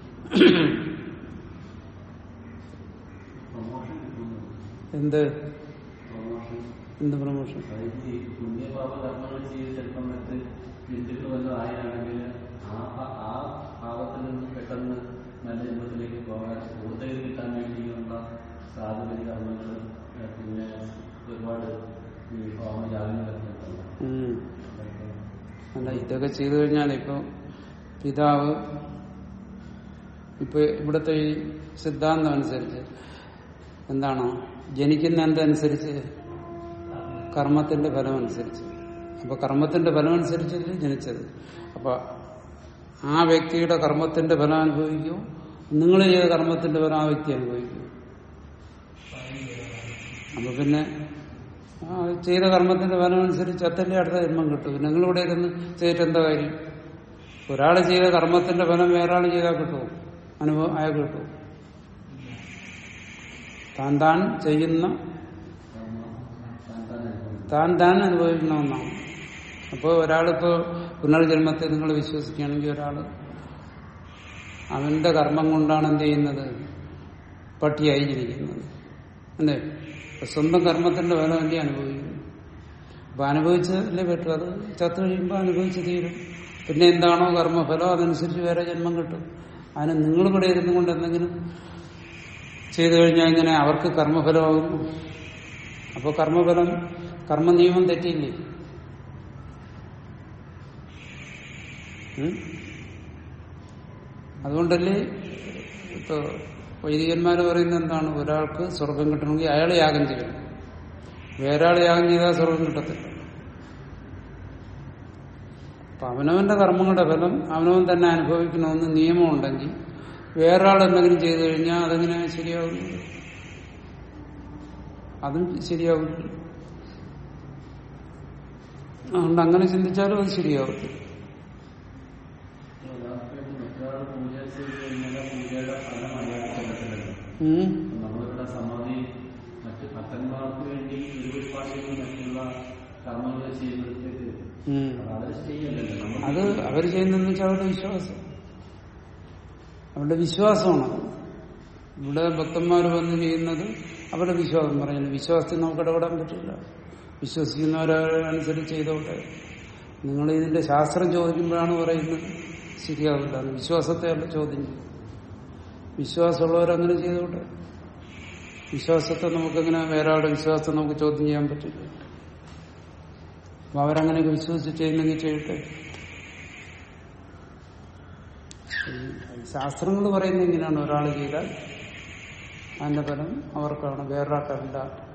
C: പ്രൊമോഷൻ കിട്ടുന്നു
A: എന്ത്
C: പ്രൊമോഷൻ
A: എന്ത് പ്രമോഷൻ
C: അതായത് ഈ പുണ്യപാപ കർമ്മങ്ങൾ ചെയ്ത് ചിലപ്പം മറ്റ് ബന്ധുക്കൾ വല്ലതും ആയാണെങ്കിൽ ആ പ- ആ പാപത്തിൽ നിന്ന് പെട്ടെന്ന് നല്ല ജന്മത്തിലേക്ക് പോകാൻ കൂടുതൽ കിട്ടാൻ വേണ്ടിയുള്ള സാധുബലി കർമ്മങ്ങൾ ഏഹ് പിന്നെ ഒരുപാട് ഈ ഹോമജാലങ്ങളൊക്കെ ഉണ്ടല്ലോ
A: ഉം.
C: അതൊക്കെ
A: അല്ല ഇതൊക്കെ ചെയ്തു കഴിഞ്ഞാൽ ഇപ്പൊ പിതാവ് ഇപ്പൊ ഇവിടുത്തെ ഈ സിദ്ധാന്തം അനുസരിച്ച് എന്താണ് ജനിക്കുന്ന എന്തനുസരിച്ച് കർമ്മത്തിന്റെ ഫലം അനുസരിച്ച് അപ്പൊ കർമ്മത്തിന്റെ ഫലം അനുസരിച്ചല്ലേ ജനിച്ചത് അപ്പൊ ആ വ്യക്തിയുടെ കർമ്മത്തിന്റെ ഫലം അനുഭവിക്കൂ നിങ്ങൾ ചെയ്ത കർമ്മത്തിന്റെ ഫലം ആ വ്യക്തി അനുഭവിക്കൂ അപ്പൊ പിന്നെ ആ ചെയ്ത കർമ്മത്തിന്റെ ഫലം അനുസരിച്ച് അത്തല്ലേ അടുത്ത ജന്മം കിട്ടും പിന്നെ നിങ്ങളിവിടെ ഇരുന്ന് ചെയ്തിട്ട് എന്താ കാര്യം ഒരാൾ ചെയ്ത കർമ്മത്തിന്റെ ഫലം വേറെ ആൾ ചെയ്താൽ കിട്ടുമോ അനുഭവം അയാൾക്ക് കിട്ടുമോ താൻ താൻ ചെയ്യുന്ന
C: കർമ്മം താൻ താൻ അനുഭവിക്കും.
A: താൻ താൻ അനുഭവിക്കണമെന്നാണ് അപ്പോൾ ഒരാളിപ്പോ പുനർജന്മത്തെ നിങ്ങൾ വിശ്വസിക്കുകയാണെങ്കിൽ ഒരാള് അവന്റെ കർമ്മം കൊണ്ടാണ് എന്ത് ചെയ്യുന്നത് പട്ടിയായി ജനിക്കുന്നത് അല്ലേ അപ്പൊ സ്വന്തം കർമ്മത്തിന്റെ ഫലം അല്ലേ അനുഭവിക്കുന്നു അപ്പൊ അനുഭവിച്ചല്ലേ പറ്റും അത് ചത്തു കഴിയുമ്പോൾ അനുഭവിച്ച് തീരും പിന്നെ എന്താണോ കർമ്മഫലം അതനുസരിച്ച് വേറെ ജന്മം കിട്ടും അതിന് നിങ്ങൾ ഇവിടെ ഇരുന്നു കൊണ്ട് എന്തെങ്കിലും ചെയ്തു കഴിഞ്ഞാൽ ഇങ്ങനെ അവർക്ക് കർമ്മഫലമാകുന്നു അപ്പോൾ കർമ്മഫലം കർമ്മ നിയമം തെറ്റിയില്ലേ ഉം? അതുകൊണ്ടല്ലേ ഇപ്പൊ വൈദികന്മാര് പറയുന്നത് എന്താണ് ഒരാൾക്ക് സ്വർഗം കിട്ടണമെങ്കിൽ അയാൾ യാഗം ചെയ്യണം വേറെ ആൾ യാഗം ചെയ്താൽ സ്വർഗം കിട്ടത്തില്ല അപ്പൊ അവനവന്റെ കർമ്മങ്ങളുടെ ഫലം അവനവൻ തന്നെ അനുഭവിക്കണമെന്ന് നിയമമുണ്ടെങ്കിൽ വേറെ ആൾ എന്തെങ്കിലും ചെയ്തു കഴിഞ്ഞാൽ അതെങ്ങനെ ശരിയാവുന്നു അതും ശരിയാവില്ല അതുകൊണ്ട് അങ്ങനെ ചിന്തിച്ചാലും അത് ശരിയാവത്തില്ല
C: ഒരാൾക്ക് മറ്റൊരാൾ പൂജ ചെയ്ത് കഴിഞ്ഞാൽ ആ പൂജയുടെ ഫലം അയാൾക്ക് കിട്ടത്തില്ലല്ലോ
A: ഉം.
C: നമ്മളിവിടെ സമാധി മറ്റ് ഭക്തന്മാർക്ക് വേണ്ടി ഒരു വിശ്വാസികൾ മറ്റുള്ള കർമ്മങ്ങൾ ചെയ്യുമ്പോഴത്തേക്ക്
A: ഉം.
C: അത് അവർ ചെയ്യണ്ടല്ലോ നമ്മൾ
A: അത് അവർ ചെയ്യുന്നതെന്ന് വെച്ചാൽ അവരുടെ വിശ്വാസം അവരുടെ വിശ്വാസമാണ് അത്. ഇവിടെ ഭക്തന്മാർ വന്ന് ചെയ്യുന്നത് അവരുടെ വിശ്വാസം പറയുന്നു വിശ്വാസത്തിൽ നമുക്ക് ഇടപെടാൻ പറ്റില്ല വിശ്വസിക്കുന്നവരനുസരിച്ച് ചെയ്തോട്ടെ നിങ്ങൾ ഇതിന്റെ ശാസ്ത്രം ചോദിക്കുമ്പോഴാണ് പറയുന്നത് ശരിയാവില്ല എന്ന് വിശ്വാസത്തെ അല്ല ചോദ്യം ചെയ്യും വിശ്വാസമുള്ളവരങ്ങനെ ചെയ്തോട്ടെ വിശ്വാസത്തെ നമുക്കെങ്ങനെ വേറെ ആളുടെ വിശ്വാസത്തെ നമുക്ക് ചോദ്യം ചെയ്യാൻ പറ്റില്ല അപ്പൊ അവരങ്ങനെയൊക്കെ വിശ്വസിച്ച് ചെയ്യുന്നെങ്കിൽ ചെയ്യട്ടെ ശാസ്ത്രങ്ങൾ പറയുന്നത് ഇങ്ങനെയാണ് ഒരാൾ ചെയ്താൽ അതിന്റെ ഫലം അവർക്കാണ് വേറൊരാൾക്കല്ല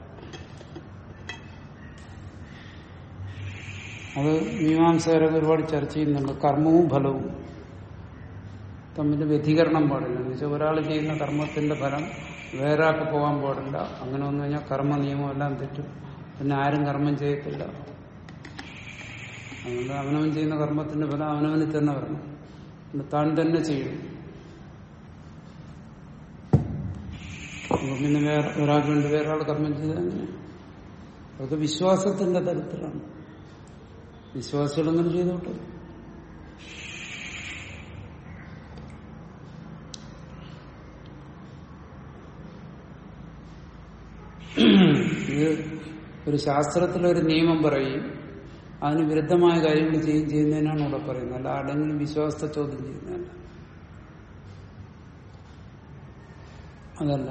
A: അത് മീമാംസകരൊക്കെ ഒരുപാട് ചർച്ച ചെയ്യുന്നുണ്ട് കർമ്മവും ഫലവും തമ്മിൽ വ്യതികരണം പാടില്ല എന്ന് വെച്ചാൽ ഒരാൾ ചെയ്യുന്ന കർമ്മത്തിന്റെ ഫലം വേറെ ആൾക്ക് പോകാൻ പാടില്ല അങ്ങനെ വന്നു കഴിഞ്ഞാൽ കർമ്മ നിയമം എല്ലാം തെറ്റും പിന്നെ ആരും കർമ്മം ചെയ്യത്തില്ല അതുകൊണ്ട് അവനവൻ ചെയ്യുന്ന കർമ്മത്തിന്റെ ഫലം അവനവന് തന്നെ വരണം പിന്നെ താൻ തന്നെ ചെയ്യും അപ്പൊ പിന്നെ വേറെ ഒരാൾക്ക് വേണ്ടി വേറെ ആൾ കർമ്മം ചെയ്താൽ അങ്ങനെ അതൊക്കെ വിശ്വാസത്തിന്റെ തരത്തിലാണ് വിശ്വാസികൾ അങ്ങനെ ചെയ്തോട്ടെ ഇത് ഒരു ശാസ്ത്രത്തിലൊരു നിയമം പറയും അതിന് വിരുദ്ധമായ കാര്യങ്ങൾ ചെയ്യും ചെയ്യുന്നതിനാണ് ഇവിടെ പറയുന്നത് അല്ല ആരുടെങ്കിലും വിശ്വാസത്തെ ചോദ്യം ചെയ്യുന്നതല്ല അതല്ല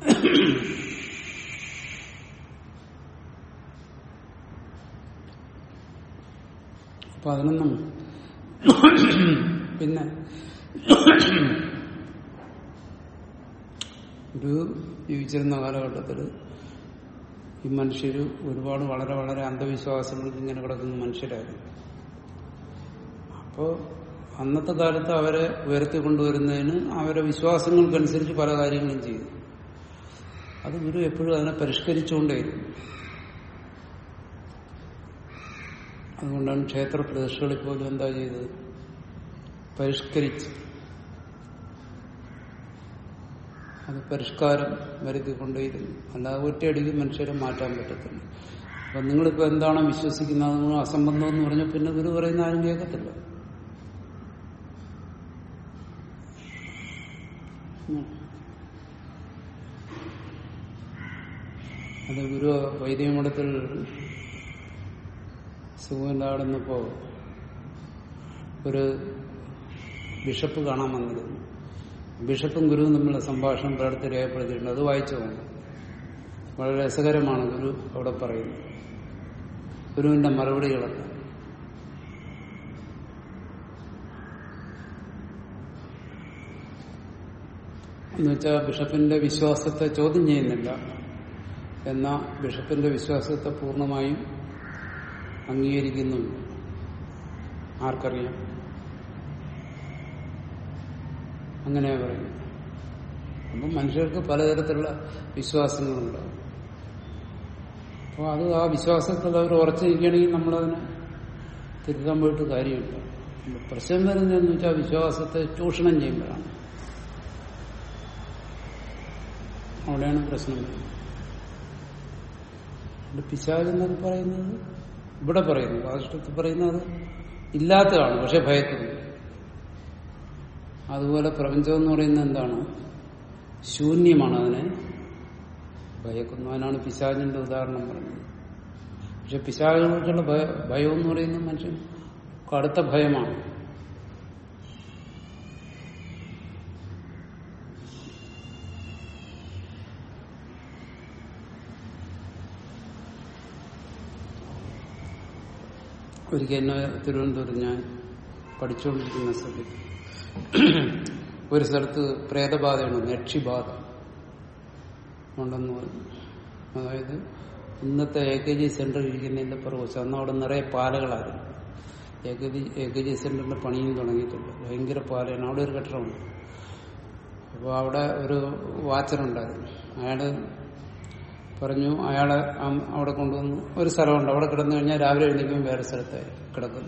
A: അപ്പൊ അതിനൊന്നും പിന്നെ ഒരു ജീവിച്ചിരുന്ന കാലഘട്ടത്തിൽ ഈ മനുഷ്യർ ഒരുപാട് വളരെ വളരെ അന്ധവിശ്വാസങ്ങൾക്ക് ഇങ്ങനെ കിടക്കുന്ന മനുഷ്യരായിരുന്നു അപ്പോൾ അന്നത്തെ കാലത്ത് അവരെ ഉയർത്തി കൊണ്ടുവരുന്നതിന് അവരെ വിശ്വാസങ്ങൾക്കനുസരിച്ച് പല കാര്യങ്ങളും ചെയ്തു അത് ഗുരു എപ്പോഴും അതിനെ പരിഷ്കരിച്ചുകൊണ്ടേയിരുന്നു അതുകൊണ്ടാണ് ക്ഷേത്ര പ്രതിഷ്ഠകളിൽ പോലും എന്താ ചെയ്തത് പരിഷ്കരിച്ച് അത് പരിഷ്കാരം വരുത്തിക്കൊണ്ടേയിരുന്നു അല്ലാതെ ഒറ്റയടിക്ക് മനുഷ്യരെ മാറ്റാൻ പറ്റത്തില്ല അപ്പൊ നിങ്ങളിപ്പോ എന്താണോ വിശ്വസിക്കുന്നത് നിങ്ങൾ അസംബന്ധം എന്ന് പറഞ്ഞാൽ പിന്നെ ഗുരു പറയുന്ന ആരും കേൾക്കത്തില്ല ഉം. അത് ഗുരു വൈദ്യമഠത്തിൽ സുഖമില്ലാടുന്നപ്പോ ഒരു ബിഷപ്പ് കാണാൻ വന്നിരുന്നു ബിഷപ്പും ഗുരുവും തമ്മിലുള്ള സംഭാഷണം പലയിടത്ത് രേഖപ്പെടുത്തിയിട്ടുണ്ട് അത് വായിച്ചു പോകുന്നു വളരെ രസകരമാണ് ഗുരു അവിടെ പറയുന്നത് ഗുരുവിന്റെ മറുപടികളൊക്കെ എന്നുവെച്ചാൽ ബിഷപ്പിന്റെ വിശ്വാസത്തെ ചോദ്യം ചെയ്യുന്നില്ല എന്നാൽ ബിഷപ്പിന്റെ വിശ്വാസത്തെ പൂർണ്ണമായും അംഗീകരിക്കുന്നുണ്ട് ആർക്കറിയാം അങ്ങനെയാ പറയുന്നത് അപ്പം മനുഷ്യർക്ക് പലതരത്തിലുള്ള വിശ്വാസങ്ങളുണ്ടാവും അപ്പോൾ അത് ആ വിശ്വാസത്തിൽ അവർ ഉറച്ചിരിക്കുകയാണെങ്കിൽ നമ്മളതിനെ തിരുത്താൻ പോയിട്ട് കാര്യമില്ല അപ്പൊ പ്രശ്നം വരുന്നതെന്ന് വെച്ചാൽ വിശ്വാസത്തെ ചൂഷണം ചെയ്യുമ്പോഴാണ് അവിടെയാണ് പ്രശ്നം വരുന്നത് ഇവിടെ പിശാജ് എന്നൊക്കെ പറയുന്നത് ഇവിടെ പറയുന്നു വാദിഷ്ടത്തിൽ പറയുന്നത് ഇല്ലാത്തതാണ് പക്ഷെ ഭയക്കുന്നു അതുപോലെ പ്രപഞ്ചം എന്ന് പറയുന്നത് എന്താണ് ശൂന്യമാണ് അതിനെ ഭയക്കുന്നു അതിനാണ് പിശാചിന്റെ ഉദാഹരണം പറയുന്നത് പക്ഷെ പിശാചിനെ കുറിച്ചുള്ള ഭയ- ഭയം എന്ന് പറയുന്നത് മനുഷ്യൻ കടുത്ത ഭയമാണ് ഒരിക്കൽ എന്നെ തിരുവനന്തപുരം ഞാൻ പഠിച്ചുകൊണ്ടിരിക്കുന്ന സമയത്ത് ഒരു സ്ഥലത്ത് പ്രേതബാധയാണ് യക്ഷിബാധ ഉണ്ടെന്ന് പറഞ്ഞു അതായത് ഇന്നത്തെ എ കെ ജി സെന്റർ ഇരിക്കുന്നതിന്റെ പുറകുവശം അന്ന് അവിടെ നിറയെ പാലകളായിരുന്നു A K G A K G സെന്ററിന്റെ പണിയും തുടങ്ങിയിട്ടുണ്ട് ഭയങ്കര പാലയാണ് അവിടെ ഒരു കെട്ടിടമുണ്ട് അപ്പോൾ അവിടെ ഒരു വാച്ചറുണ്ടായിരുന്നു അയാള് പറഞ്ഞു അയാളെ അം- അവിടെ കൊണ്ടുവന്നു ഒരു സ്ഥലമുണ്ട് അവിടെ കിടന്നു കഴിഞ്ഞാൽ രാവിലെ എഴുന്നേക്കുമ്പോൾ വേറെ സ്ഥലത്തായി കിടക്കുന്നു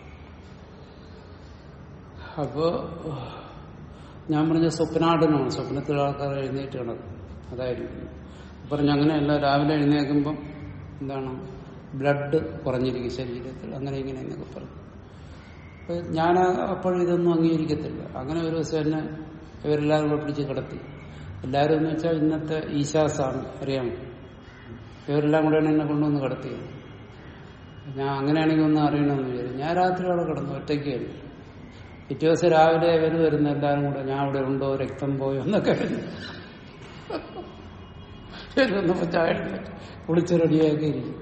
A: അപ്പോ ഞാൻ പറഞ്ഞ സ്വപ്നാടനമാണ് സ്വപ്നത്തിൽ ആൾക്കാർ എഴുന്നേറ്റ് കിടക്കും അതായിരിക്കും പറഞ്ഞു അങ്ങനെയല്ല രാവിലെ എഴുന്നേൽക്കുമ്പം എന്താണ് ബ്ലഡ് കുറഞ്ഞിരിക്കും ശരീരത്തിൽ അങ്ങനെ ഇങ്ങനെ എന്നൊക്കെ പറഞ്ഞു അപ്പൊ ഞാൻ അപ്പോഴും ഇതൊന്നും അംഗീകരിക്കത്തില്ല അങ്ങനെ ഒരു ദിവസം എന്നെ ഇവരെല്ലാവരും കൂടെ പിടിച്ച് കിടത്തി എല്ലാവരും എന്ന് വെച്ചാൽ ഇന്നത്തെ ഈശാസാണ് അറിയാമോ ഇവരെല്ലാം കൂടെയാണ് എന്നെ കൊണ്ടുവന്ന് കടത്തിയത് ഞാൻ അങ്ങനെയാണെങ്കിൽ ഒന്നും അറിയണമെന്ന് വിചാരിച്ചു ഞാൻ രാത്രി അവിടെ കിടന്നു ഒറ്റയ്ക്ക് പിറ്റേ ദിവസം രാവിലെ ഇവർ വരുന്ന എല്ലാവരും കൂടെ ഞാൻ അവിടെ ഉണ്ടോ രക്തം പോയോ എന്നൊക്കെ വന്നപ്പോ ചായ എടുത്ത് കുളിച്ച് റെഡിയാക്കി ഇരിക്കും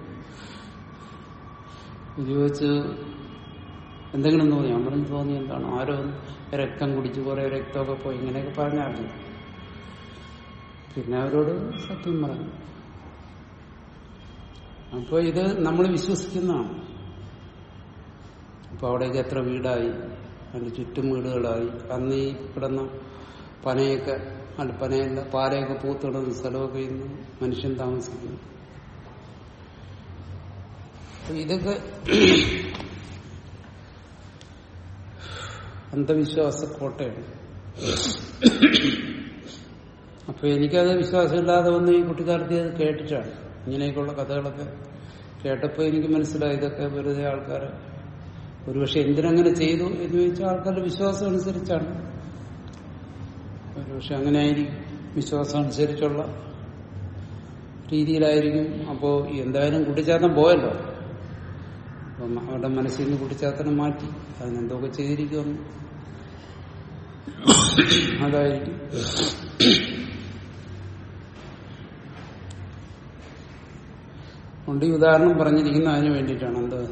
A: ഇത് ചോദിച്ച് എന്തെങ്കിലും തോന്നി ഞാൻ പറഞ്ഞു തോന്നി എന്താണ് ആരോ ഒന്ന് രക്തം കുടിച്ച് കുറെ രക്തമൊക്കെ പോയി ഇങ്ങനെയൊക്കെ പറഞ്ഞാൽ മതി പിന്നെ അവരോട് സത്യം പറഞ്ഞു അപ്പൊ ഇത് നമ്മൾ വിശ്വസിക്കുന്നതാണ് അപ്പൊ അവിടേക്ക് എത്ര വീടായി അതിന്റെ ചുറ്റും വീടുകളായി അന്ന് ഈ കിടന്ന പനയൊക്കെ അല്ല പനയല്ല പാലയൊക്കെ പൂത്തിടുന്ന സ്ഥലമൊക്കെ ഇന്ന് മനുഷ്യൻ താമസിക്കുന്നു അപ്പൊ ഇതൊക്കെ അന്ധവിശ്വാസ കോട്ടയാണ് അപ്പൊ എനിക്കത് വിശ്വാസമില്ലാതെ വന്ന് ഈ കുട്ടിക്കാലത്ത് അത് കേട്ടിട്ടാണ് ഇങ്ങനെയൊക്കെയുള്ള കഥകളൊക്കെ കേട്ടപ്പോൾ എനിക്ക് മനസ്സിലായി ഇതൊക്കെ വെറുതെ ആൾക്കാർ ഒരുപക്ഷെ എന്തിനങ്ങനെ ചെയ്തു എന്ന് ചോദിച്ചാൽ ആൾക്കാരുടെ വിശ്വാസം അനുസരിച്ചാണ് ഒരുപക്ഷെ അങ്ങനെ ആയിരിക്കും വിശ്വാസം അനുസരിച്ചുള്ള രീതിയിലായിരിക്കും അപ്പോ എന്തായാലും കുട്ടിച്ചാത്തൻ പോയല്ലോ അപ്പം അവരുടെ മനസ്സിൽ നിന്ന് കുട്ടിച്ചാത്തനെ മാറ്റി അതിനെന്തൊക്കെ ചെയ്തിരിക്കുമെന്ന് അതായിരിക്കും അതുകൊണ്ട് ഈ ഉദാഹരണം പറഞ്ഞിരിക്കുന്ന അതിന് വേണ്ടിയിട്ടാണ് എന്ത്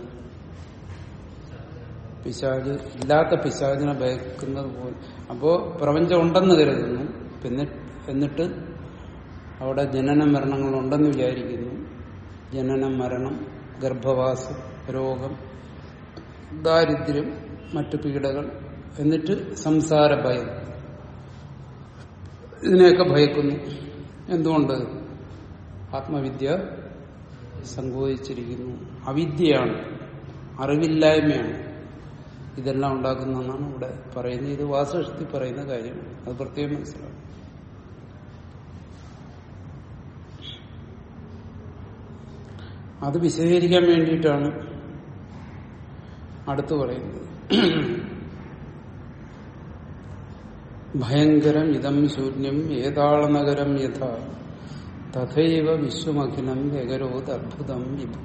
A: പിശാജ് ഇല്ലാത്ത പിശാജിനെ ഭയക്കുന്നത് പോലെ അപ്പോ പ്രപഞ്ചം ഉണ്ടെന്ന് കരുതുന്നു പിന്നെ എന്നിട്ട് അവിടെ ജനന മരണങ്ങൾ ഉണ്ടെന്ന് വിചാരിക്കുന്നു ജനനം മരണം ഗർഭവാസം രോഗം ദാരിദ്ര്യം മറ്റു പീഡകൾ എന്നിട്ട് സംസാര ഭയം ഇതിനെയൊക്കെ ഭയക്കുന്നു എന്തുകൊണ്ട് ആത്മവിദ്യ സങ്കോചിച്ചിരിക്കുന്നു അവിദ്യയാണ് അറിവില്ലായ്മയാണ് ഇതെല്ലാം ഉണ്ടാക്കുന്നതെന്നാണ് ഇവിടെ പറയുന്നത് ഇത് വാസശക്തി പറയുന്ന കാര്യം അത് പ്രത്യേകം മനസ്സിലാവും അത് വിശദീകരിക്കാൻ വേണ്ടിയിട്ടാണ് അടുത്ത് പറയുന്നത് ഭയങ്കരം ഇതം ശൂന്യം ഏതാളനഗരം യഥ തഥൈവ വിശ്വമഖിലം വ്യകരോത് അദ്ഭുതം വിഭു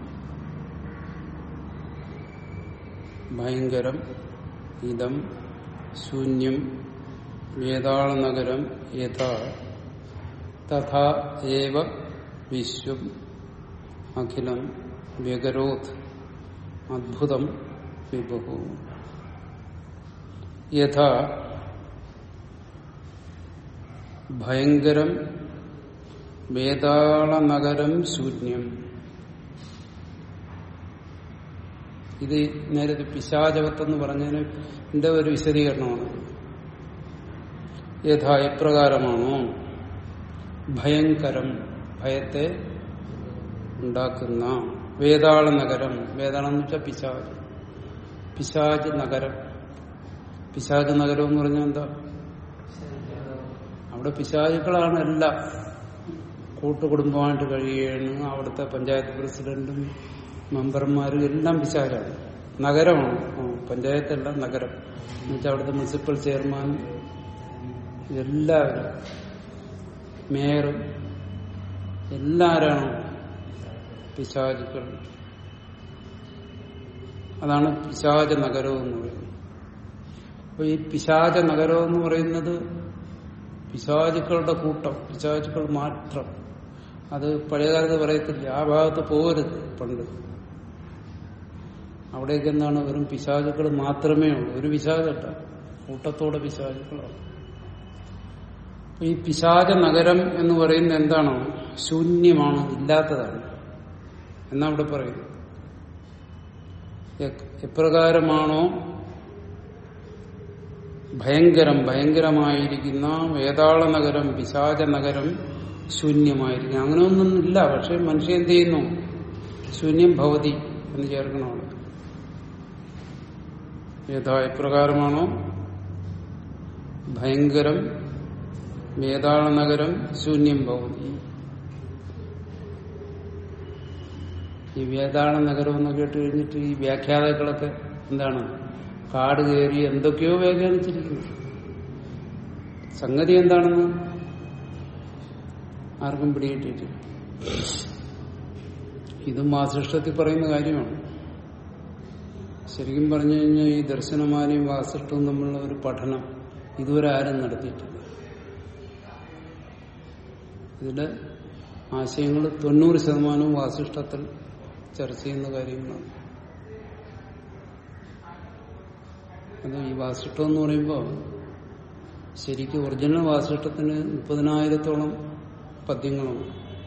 A: ഭയങ്കരം ഇതം ശൂന്യം വേതാളനഗരം യഥാ തഥാ ഏവ വിശ്വം അഖിലം വ്യകരോത് അദ്ഭുതം വിഭു യഥാ ഭയങ്കരം വേതാളനഗരം ശൂന്യം ഇത് നേരത്തെ പിശാചകത്തെന്ന് പറഞ്ഞതിന് എന്റെ ഒരു വിശദീകരണമാണ് യഥാ എപ്രകാരമാണോ ഭയങ്കരം ഭയത്തെ ഉണ്ടാക്കുന്ന വേതാള നഗരം വേതാളം എന്ന് വെച്ചാൽ പിശാജ് പിശാജ് നഗരം പിശാജ് നഗരം എന്ന് പറഞ്ഞാൽ എന്താ അവിടെ പിശാചുക്കളാണ് എല്ലാം കൂട്ടുകുടുംബമായിട്ട് കഴിയുകയാണ് അവിടുത്തെ പഞ്ചായത്ത് പ്രസിഡന്റും മെമ്പർമാരും എല്ലാം പിശാചാണ് നഗരമാണ് ആ, പഞ്ചായത്തല്ല നഗരം എന്നുവെച്ചാൽ അവിടുത്തെ മുനിസിപ്പൽ ചെയർമാൻ എല്ലാവരും മേയറും എല്ലാവരാണോ പിശാചുക്കൾ അതാണ് പിശാച നഗരം എന്ന് പറയുന്നത് അപ്പൊ ഈ പിശാച നഗരം എന്ന് പറയുന്നത് പിശാചുക്കളുടെ കൂട്ടം പിശാചുക്കൾ മാത്രം അത് പഴയകാലത്ത് പറയത്തില്ല ആ ഭാഗത്ത് പോകരുത് പണ്ട് അവിടേക്ക് എന്താണ് വെറും പിശാചുക്കൾ മാത്രമേ ഉള്ളൂ ഒരു പിശാചല്ല കൂട്ടത്തോടെ പിശാചുക്കളാണ് അപ്പൊ ഈ പിശാച നഗരം എന്ന് പറയുന്നത് എന്താണോ ശൂന്യമാണ് ഇല്ലാത്തതാണ് എന്നാ ഇവിടെ പറയുന്നത് എ- എപ്രകാരമാണോ ഭയങ്കരം ഭയങ്കരമായിരിക്കുന്ന വേതാള നഗരം പിശാച നഗരം ശൂന്യമായിരിക്കും അങ്ങനെ ഒന്നും ഇല്ല പക്ഷെ മനുഷ്യൻ എന്ത് ചെയ്യുന്നു ശൂന്യം ഭവതി എന്ന് ചേർക്കണം അവിടെ യഥാ എപ്രകാരമാണോ ഭയങ്കരം വേതാള നഗരം ശൂന്യം ഭവതി ഈ വേതാള നഗരം എന്ന് കേട്ട് കഴിഞ്ഞിട്ട് ഈ വ്യാഖ്യാതാക്കളൊക്കെ എന്താണ് കാട് കയറി എന്തൊക്കെയോ വ്യാഖ്യാനിച്ചിരിക്കുന്നു സംഗതി എന്താണെന്ന് ആർക്കും പിടികിട്ടിയിട്ടില്ല ഇതും വാസിഷ്ടത്തിൽ പറയുന്ന കാര്യമാണ് ശരിക്കും പറഞ്ഞു കഴിഞ്ഞാൽ ഈ ദർശനമാലയും വാസിഷ്ടവും തമ്മിലുള്ള ഒരു പഠനം ഇതുവരെ ആരും നടത്തിയിട്ടില്ല ഇതിന്റെ ആശയങ്ങൾ തൊണ്ണൂറ് ശതമാനവും വാസിഷ്ടത്തിൽ ചർച്ച ചെയ്യുന്ന കാര്യങ്ങളാണ് അത് ഈ വാസിഷ്ടം എന്ന് പറയുമ്പോൾ ശരിക്കും ഒറിജിനൽ വാസിഷ്ടത്തിന് മുപ്പതിനായിരത്തോളം പദ്യങ്ങളുണ്ട്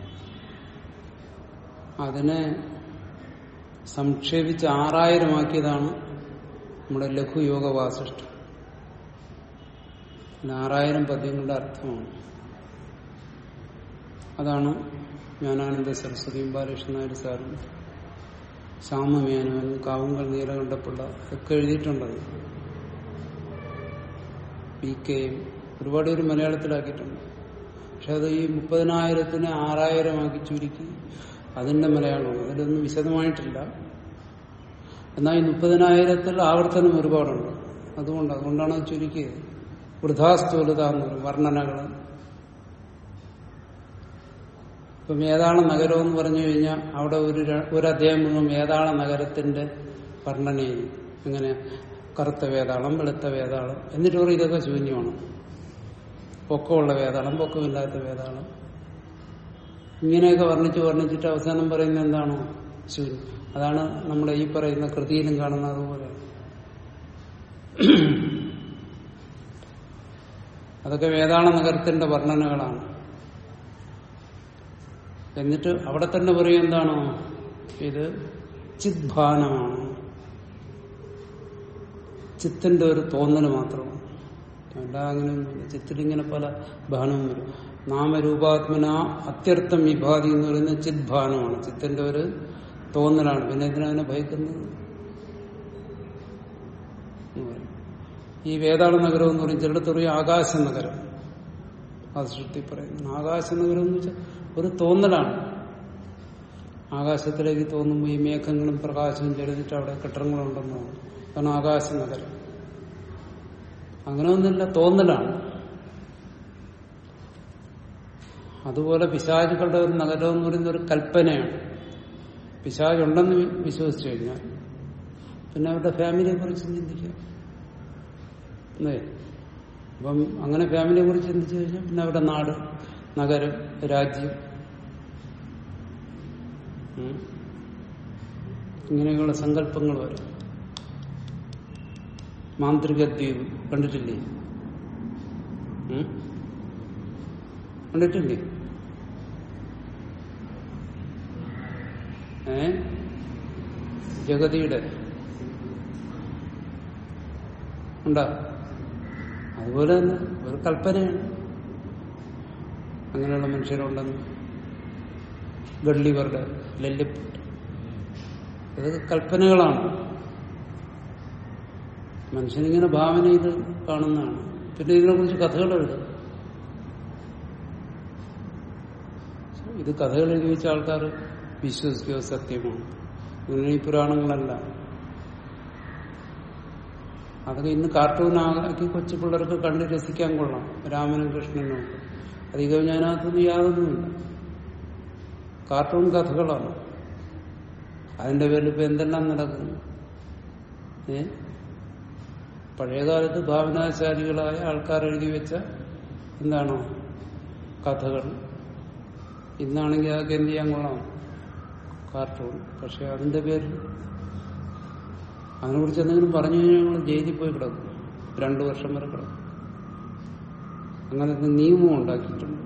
A: അതിനെ സംക്ഷേപിച്ച് ആറായിരമാക്കിയതാണ് നമ്മുടെ ലഘുയോഗ വാസിഷ്ടം പിന്നെ ആറായിരം പദ്യങ്ങളുടെ അർത്ഥമാണ് അതാണ് ജ്ഞാനാനന്ദ സരസ്വതിയും ബാലകൃഷ്ണനായ സാറും ശ്യാമമേനവനും കാവുങ്കൽ നീലകണ്ഠപ്പിള്ള ഒക്കെ എഴുതിയിട്ടുണ്ടത് പി കെയും ഒരുപാട് പേര് മലയാളത്തിലാക്കിയിട്ടുണ്ട് പക്ഷെ അത് ഈ മുപ്പതിനായിരത്തിന് ആറായിരമാക്കി ചുരുക്കി അതിന്റെ മലയാളമാണ് അതിലൊന്നും വിശദമായിട്ടില്ല എന്നാൽ ഈ മുപ്പതിനായിരത്തിൽ ആവർത്തനം ഒരുപാടുണ്ട് അതുകൊണ്ട് അതുകൊണ്ടാണ് അത് ചുരുക്കിയത് വൃഥാസ്ഥൂലത എന്ന് പറയും വർണ്ണനകൾ ഇപ്പൊ വേതാള നഗരം എന്ന് പറഞ്ഞു കഴിഞ്ഞാൽ അവിടെ ഒരു ര- ഒരു അധ്യായം മുഴുവൻ വേതാള നഗരത്തിന്റെ വർണ്ണനയിൽ ഇങ്ങനെ കറുത്ത വേതാളം വെളുത്ത വേതാളം എന്നിട്ട് പറയും ഇതൊക്കെ ശൂന്യമാണ് പൊക്കമുള്ള വേതാളം പൊക്കമില്ലാത്ത വേതാളം ഇങ്ങനെയൊക്കെ വർണ്ണിച്ച് വർണ്ണിച്ചിട്ട് അവസാനം പറയുന്നത് എന്താണോ ശൂന്യം അതാണ് നമ്മുടെ ഈ പറയുന്ന കൃതിയിലും കാണുന്നത് അതുപോലെ അതൊക്കെ വേതാള നഗരത്തിന്റെ വർണ്ണനകളാണ് എന്നിട്ട് അവിടെ തന്നെ പറയും എന്താണോ ഇത് ചിദ്ഭാനമാണ് ചിത്തിന്റെ ഒരു തോന്നൽ മാത്രമാണ് അല്ല അങ്ങനെയൊന്നുമില്ല ചിത്തിലിങ്ങനെ പല ഭാനവും വരും നാമരൂപാത്മന അത്യർത്ഥം വിഭാതി എന്ന് പറയുന്നത് ചിദ്ഭാനമാണ് ചിത്തിന്റെ ഒരു തോന്നലാണ് പിന്നെ എന്തിനാ ഭയക്കുന്നത് എന്ന് പറയും. ഈ വേതാള നഗരം എന്ന് പറയും ചിലടത്ത് പറയും ആകാശ നഗരം അത് സൃഷ്ടി പറയുന്നു ആകാശ നഗരം എന്ന് വെച്ചാൽ ഒരു തോന്നലാണ് ആകാശത്തിലേക്ക് തോന്നുമ്പോൾ ഈ മേഘങ്ങളും പ്രകാശവും ചെറുതിട്ട് അവിടെ കെട്ടിടങ്ങളുണ്ടെന്നോ കാരണം ആകാശ നഗരം അങ്ങനെ ഒന്നുമില്ല തോന്നലാണ് അതുപോലെ പിശാചുക്കളുടെ ഒരു നഗരം എന്ന് പറയുന്ന ഒരു കൽപ്പനയാണ് പിശാജ് ഉണ്ടെന്ന് വി- വിശ്വസിച്ചു കഴിഞ്ഞാൽ പിന്നെ അവരുടെ ഫാമിലിയെ കുറിച്ച് ചിന്തിക്കാം അല്ലേ അപ്പം അങ്ങനെ ഫാമിലിയെ കുറിച്ച് ചിന്തിച്ചു കഴിഞ്ഞാൽ പിന്നെ അവരുടെ നാട് നഗരം രാജ്യം ഉം. ഇങ്ങനെയുള്ള സങ്കല്പങ്ങൾ വരും മാന്ത്രിക ദ്വീപ് കണ്ടിട്ടില്ലേ ഉം? കണ്ടിട്ടില്ലേ ഏ ജഗതിയുടെ ഉണ്ടാ അതുപോലെ തന്നെ ഒരു കൽപ്പനയാണ് അങ്ങനെയുള്ള മനുഷ്യരുണ്ടെന്ന് ഗള്ളിവരുടെ ലല്ലിപ്പുട്ട് ഇതൊക്കെ കൽപ്പനകളാണ് മനുഷ്യനിങ്ങനെ ഭാവന ചെയ്ത് കാണുന്നതാണ് പിന്നെ ഇതിനെക്കുറിച്ച് കഥകൾ എഴുതും ഇത് കഥകൾ എഴുതി വെച്ച ആൾക്കാർ വിശ്വസിക്കുക സത്യമാണ് ഇങ്ങനെ ഈ പുരാണങ്ങളല്ല അതൊക്കെ ഇന്ന് കാർട്ടൂണാക്കി കൊച്ചു പിള്ളേർക്ക് കണ്ട് രസിക്കാൻ കൊള്ളാം രാമനും കൃഷ്ണനും ഒക്കെ അധികം ഞാനകത്തൊന്നും യാതൊന്നുമില്ല കാർട്ടൂൺ കഥകളാണ് അതിന്റെ പേരിൽ ഇപ്പൊ എന്തെല്ലാം നടക്കുന്നു ഏ പഴയകാലത്ത് ഭാവനാശാലികളായ ആൾക്കാർ എഴുതി വെച്ച എന്താണോ കഥകൾ ഇന്നാണെങ്കിൽ അതൊക്കെ എന്ത് ചെയ്യാൻ കൊള്ളാം കാർട്ടൂൺ പക്ഷെ അതിന്റെ പേരിൽ അതിനെക്കുറിച്ച് എന്തെങ്കിലും പറഞ്ഞു കഴിഞ്ഞാൽ ഞങ്ങൾ ജയിലിൽ പോയി കിടക്കും രണ്ടു വർഷം വരെ കിടക്കും അങ്ങനത്തെ നിയമം ഉണ്ടാക്കിയിട്ടുണ്ട്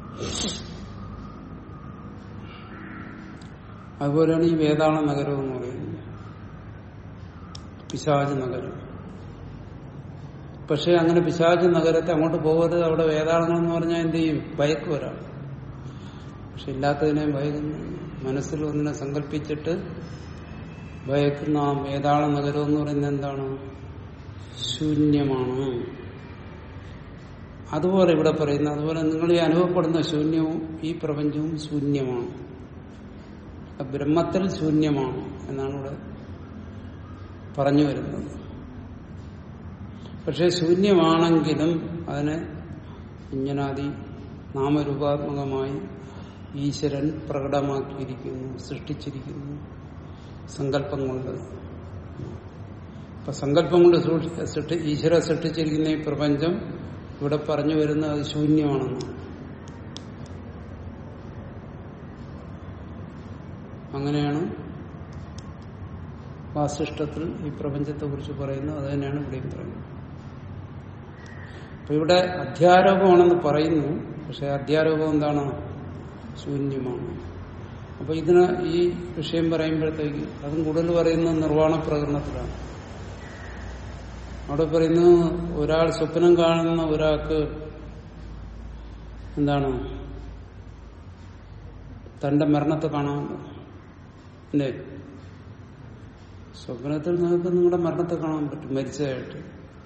A: അതുപോലെയാണ് ഈ വേതാള നഗരം എന്ന് പറയുന്നത് പിശാജ് നഗരം പക്ഷെ അങ്ങനെ പിശാജ് നഗരത്തെ അങ്ങോട്ട് പോകരുത് അവിടെ വേതാളങ്ങൾ എന്ന് പറഞ്ഞാൽ എന്ത് ചെയ്യും ഭയക്കും ഒരാൾ പക്ഷെ ഇല്ലാത്തതിനെ ഭയക്കുന്നു മനസ്സിൽ ഒന്നിനെ സങ്കല്പിച്ചിട്ട് ഭയക്കുന്ന ആ വേതാള നഗരം എന്ന് പറയുന്നത് എന്താണ് ശൂന്യമാണ് അതുപോലെ ഇവിടെ പറയുന്ന അതുപോലെ നിങ്ങൾ ഈ അനുഭവപ്പെടുന്ന ശൂന്യവും ഈ പ്രപഞ്ചവും ശൂന്യമാണ് അത് ബ്രഹ്മത്തിൽ ശൂന്യമാണ് എന്നാണ് ഇവിടെ പറഞ്ഞു വരുന്നത് പക്ഷെ ശൂന്യമാണെങ്കിലും അതിനെ ഇങ്ങനാദി നാമരൂപാത്മകമായി ഈശ്വരൻ പ്രകടമാക്കിയിരിക്കുന്നു സൃഷ്ടിച്ചിരിക്കുന്നു സങ്കല്പം കൊണ്ട് അപ്പൊ സങ്കല്പം കൊണ്ട് സൃഷ്ടി- സൃഷ്ടി ഈശ്വര സൃഷ്ടിച്ചിരിക്കുന്ന ഈ പ്രപഞ്ചം ഇവിടെ പറഞ്ഞു വരുന്നത് അത് ശൂന്യമാണെന്ന് അങ്ങനെയാണ് വാസിഷ്ടത്തിൽ ഈ പ്രപഞ്ചത്തെ കുറിച്ച് പറയുന്നത് അത് തന്നെയാണ് ഇവിടെയും പറയുന്നത് അപ്പൊ ഇവിടെ അധ്യാരോപമാണെന്ന് പറയുന്നു പക്ഷെ അധ്യാരോപം എന്താണ് ശൂന്യമാണ് അപ്പൊ ഇതിന് ഈ വിഷയം പറയുമ്പോഴത്തേക്ക് അതും കൂടുതൽ പറയുന്നത് നിർവ്വാണ പ്രകടനത്തിലാണ് അവിടെ പറയുന്നു ഒരാൾ സ്വപ്നം കാണുന്ന ഒരാൾക്ക് എന്താണ് തന്റെ മരണത്തെ കാണാമല്ലോ അല്ലേ സ്വപ്നത്തിൽ നിങ്ങൾക്ക് നിങ്ങളുടെ മരണത്തെ കാണാൻ പറ്റും മരിച്ചതായിട്ട്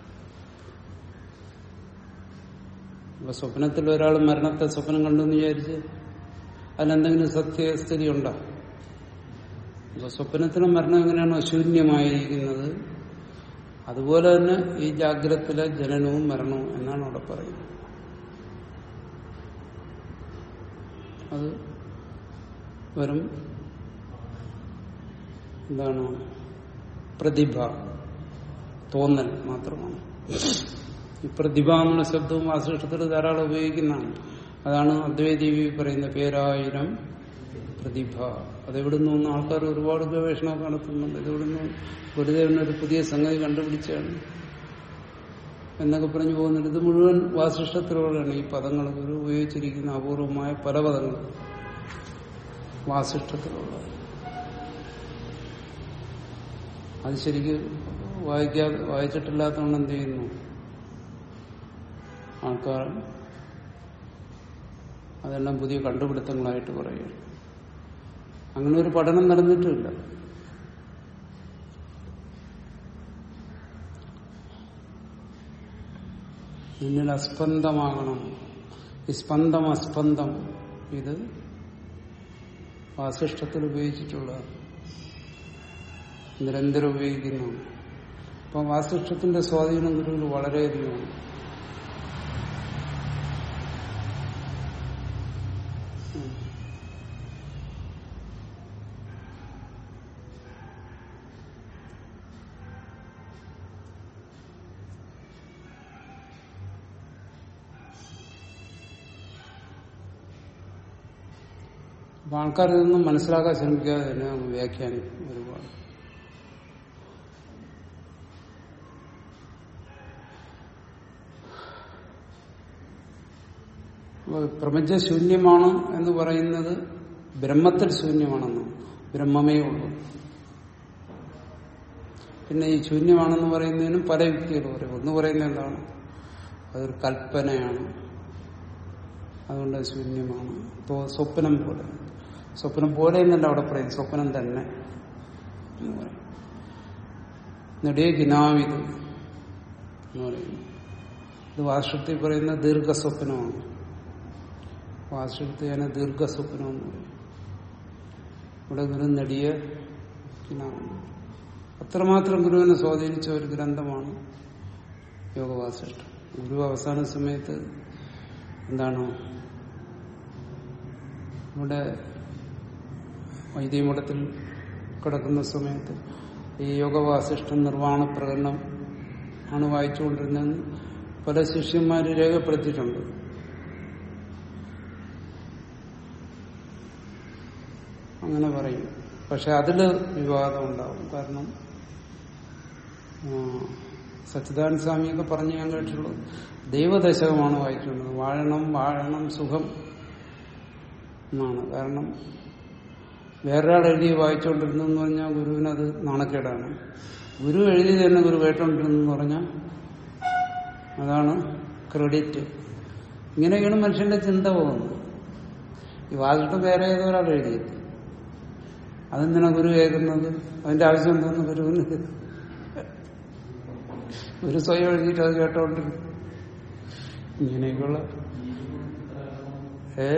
A: അപ്പൊ സ്വപ്നത്തിൽ ഒരാൾ മരണത്തെ സ്വപ്നം കണ്ടു എന്ന് വിചാരിച്ച് അതിലെന്തെങ്കിലും സത്യസ്ഥിതി ഉണ്ടോ അപ്പൊ സ്വപ്നത്തിലെ മരണം എങ്ങനെയാണോ ശൂന്യമായിരിക്കുന്നത് അതുപോലെ തന്നെ ഈ ജാഗ്രതത്തിലെ ജനനവും മരണവും എന്നാണ് അവിടെ പറയുന്നത് അത് വെറും എന്താണ് പ്രതിഭ തോന്നൽ മാത്രമാണ് ഈ പ്രതിഭ എന്നുള്ള ശബ്ദവും വാസിഷ്ടത്തിൽ ധാരാളം ഉപയോഗിക്കുന്നതാണ് അതാണ് അദ്വൈതീവി പറയുന്ന പേരായിരം പ്രതിഭ അതെവിടുന്ന് ഒന്ന് ആൾക്കാർ ഒരുപാട് ഗവേഷണമൊക്കെ നടത്തുന്നുണ്ട് ഇതെവിടുന്ന് വെറുതെ തന്നെ ഒരു പുതിയ സംഗതി കണ്ടുപിടിച്ചാണ് എന്നൊക്കെ പറഞ്ഞു പോകുന്നുണ്ട് ഇത് മുഴുവൻ വാസിഷ്ടത്തിലൂടെയാണ് ഈ പദങ്ങൾ ഗുരു ഉപയോഗിച്ചിരിക്കുന്ന അപൂർവമായ പല പദങ്ങളും വാസിഷ്ടത്തിലുള്ള അത് ശരിക്കും വായിക്കാതെ വായിച്ചിട്ടില്ലാത്തതുകൊണ്ട് എന്ത് ചെയ്യുന്നു ആൾക്കാർ അതെല്ലാം പുതിയ കണ്ടുപിടുത്തങ്ങളായിട്ട് പറയുകയാണ് അങ്ങനെ ഒരു പഠനം നടന്നിട്ടുമില്ല നിന്നിൽ അസ്പന്ദമാകണം ഈ സ്പന്ദം അസ്പന്ദം ഇത് വാസിഷ്ടത്തിൽ ഉപയോഗിച്ചിട്ടുള്ള നിരന്തരം ഉപയോഗിക്കുന്നു അപ്പം വാസിഷ്ടത്തിന്റെ സ്വാധീനം ഗുരുവിൽ വളരെയധികമാണ് ഉം. അപ്പൊ ആൾക്കാർ ഇതൊന്നും മനസ്സിലാക്കാൻ ശ്രമിക്കാതെ തന്നെ അങ്ങ് വ്യാഖ്യാനിക്കും ഒരുപാട് അപ്പൊ പ്രപഞ്ച ശൂന്യമാണ് എന്ന് പറയുന്നത് ബ്രഹ്മത്തിൽ ശൂന്യമാണെന്ന് ബ്രഹ്മമേ ഉള്ളൂ പിന്നെ ഈ ശൂന്യമാണെന്ന് പറയുന്നതിനും പല യുക്തികൾ പറയും ഒന്ന് പറയുന്നത് എന്താണ് അതൊരു കൽപ്പനയാണ് അതുകൊണ്ട് അത് ശൂന്യമാണ് ഇപ്പോ സ്വപ്നം പോലെ സ്വപ്നം പോലെ എന്നല്ല അവിടെ പറയും സ്വപ്നം തന്നെ എന്ന് പറയും നെടിയ ഗിനാവിത് എന്ന് പറയുന്നു ഇത് വാസ്തവത്തിൽ പറയുന്ന ദീർഘസ്വപ്നമാണ് വാസ്തവത്തിൽ അതിനെ ദീർഘസ്വപ്നം എന്ന് പറയും ഇവിടെ ഗുരു നെടിയ ഗിനാവുന്നു അത്രമാത്രം ഗുരുവിനെ സ്വാധീനിച്ച ഒരു ഗ്രന്ഥമാണ് യോഗവാസിഷ്ടം ഗുരു അവസാന സമയത്ത് എന്താണ് ഇവിടെ വൈദ്യമഠത്തിൽ കിടക്കുന്ന സമയത്ത് ഈ യോഗവാസിഷ്ടം നിർവ്വാണ പ്രകടനം ആണ് വായിച്ചുകൊണ്ടിരുന്നതെന്ന് പല ശിഷ്യന്മാര് രേഖപ്പെടുത്തിയിട്ടുണ്ട് അങ്ങനെ പറയും പക്ഷെ അതില് വിവാദം ഉണ്ടാവും കാരണം ആ, സച്ചിദാനന്ദ സ്വാമിയൊക്കെ പറഞ്ഞ് ഞാൻ കേട്ടിട്ടുള്ളൂ ദൈവദശകമാണ് വായിക്കുന്നത് വാഴണം വാഴണം സുഖം എന്നാണ് കാരണം വേറൊരാൾ എഴുതി വായിച്ചുകൊണ്ടിരുന്നു എന്ന് പറഞ്ഞാൽ ഗുരുവിനത് നാണക്കേടാണ് ഗുരു എഴുതി തന്നെ ഗുരു കേട്ടോണ്ടിരുന്നു പറഞ്ഞാൽ അതാണ് ക്രെഡിറ്റ് ഇങ്ങനെയൊക്കെയാണ് മനുഷ്യന്റെ ചിന്ത പോകുന്നത് ഈ വാദിഷ്ടം വേറെ ഏതോ ഒരാൾ എഴുതിയത് അതെന്തിനാ ഗുരു കേൾക്കുന്നത് അതിന്റെ ആവശ്യം എന്താന്ന് ഗുരുവിന് ഗുരു സ്വയം എഴുതിയിട്ട് അത് കേട്ടോണ്ടിരുന്നു ഇങ്ങനെയൊക്കെയുള്ള ഏ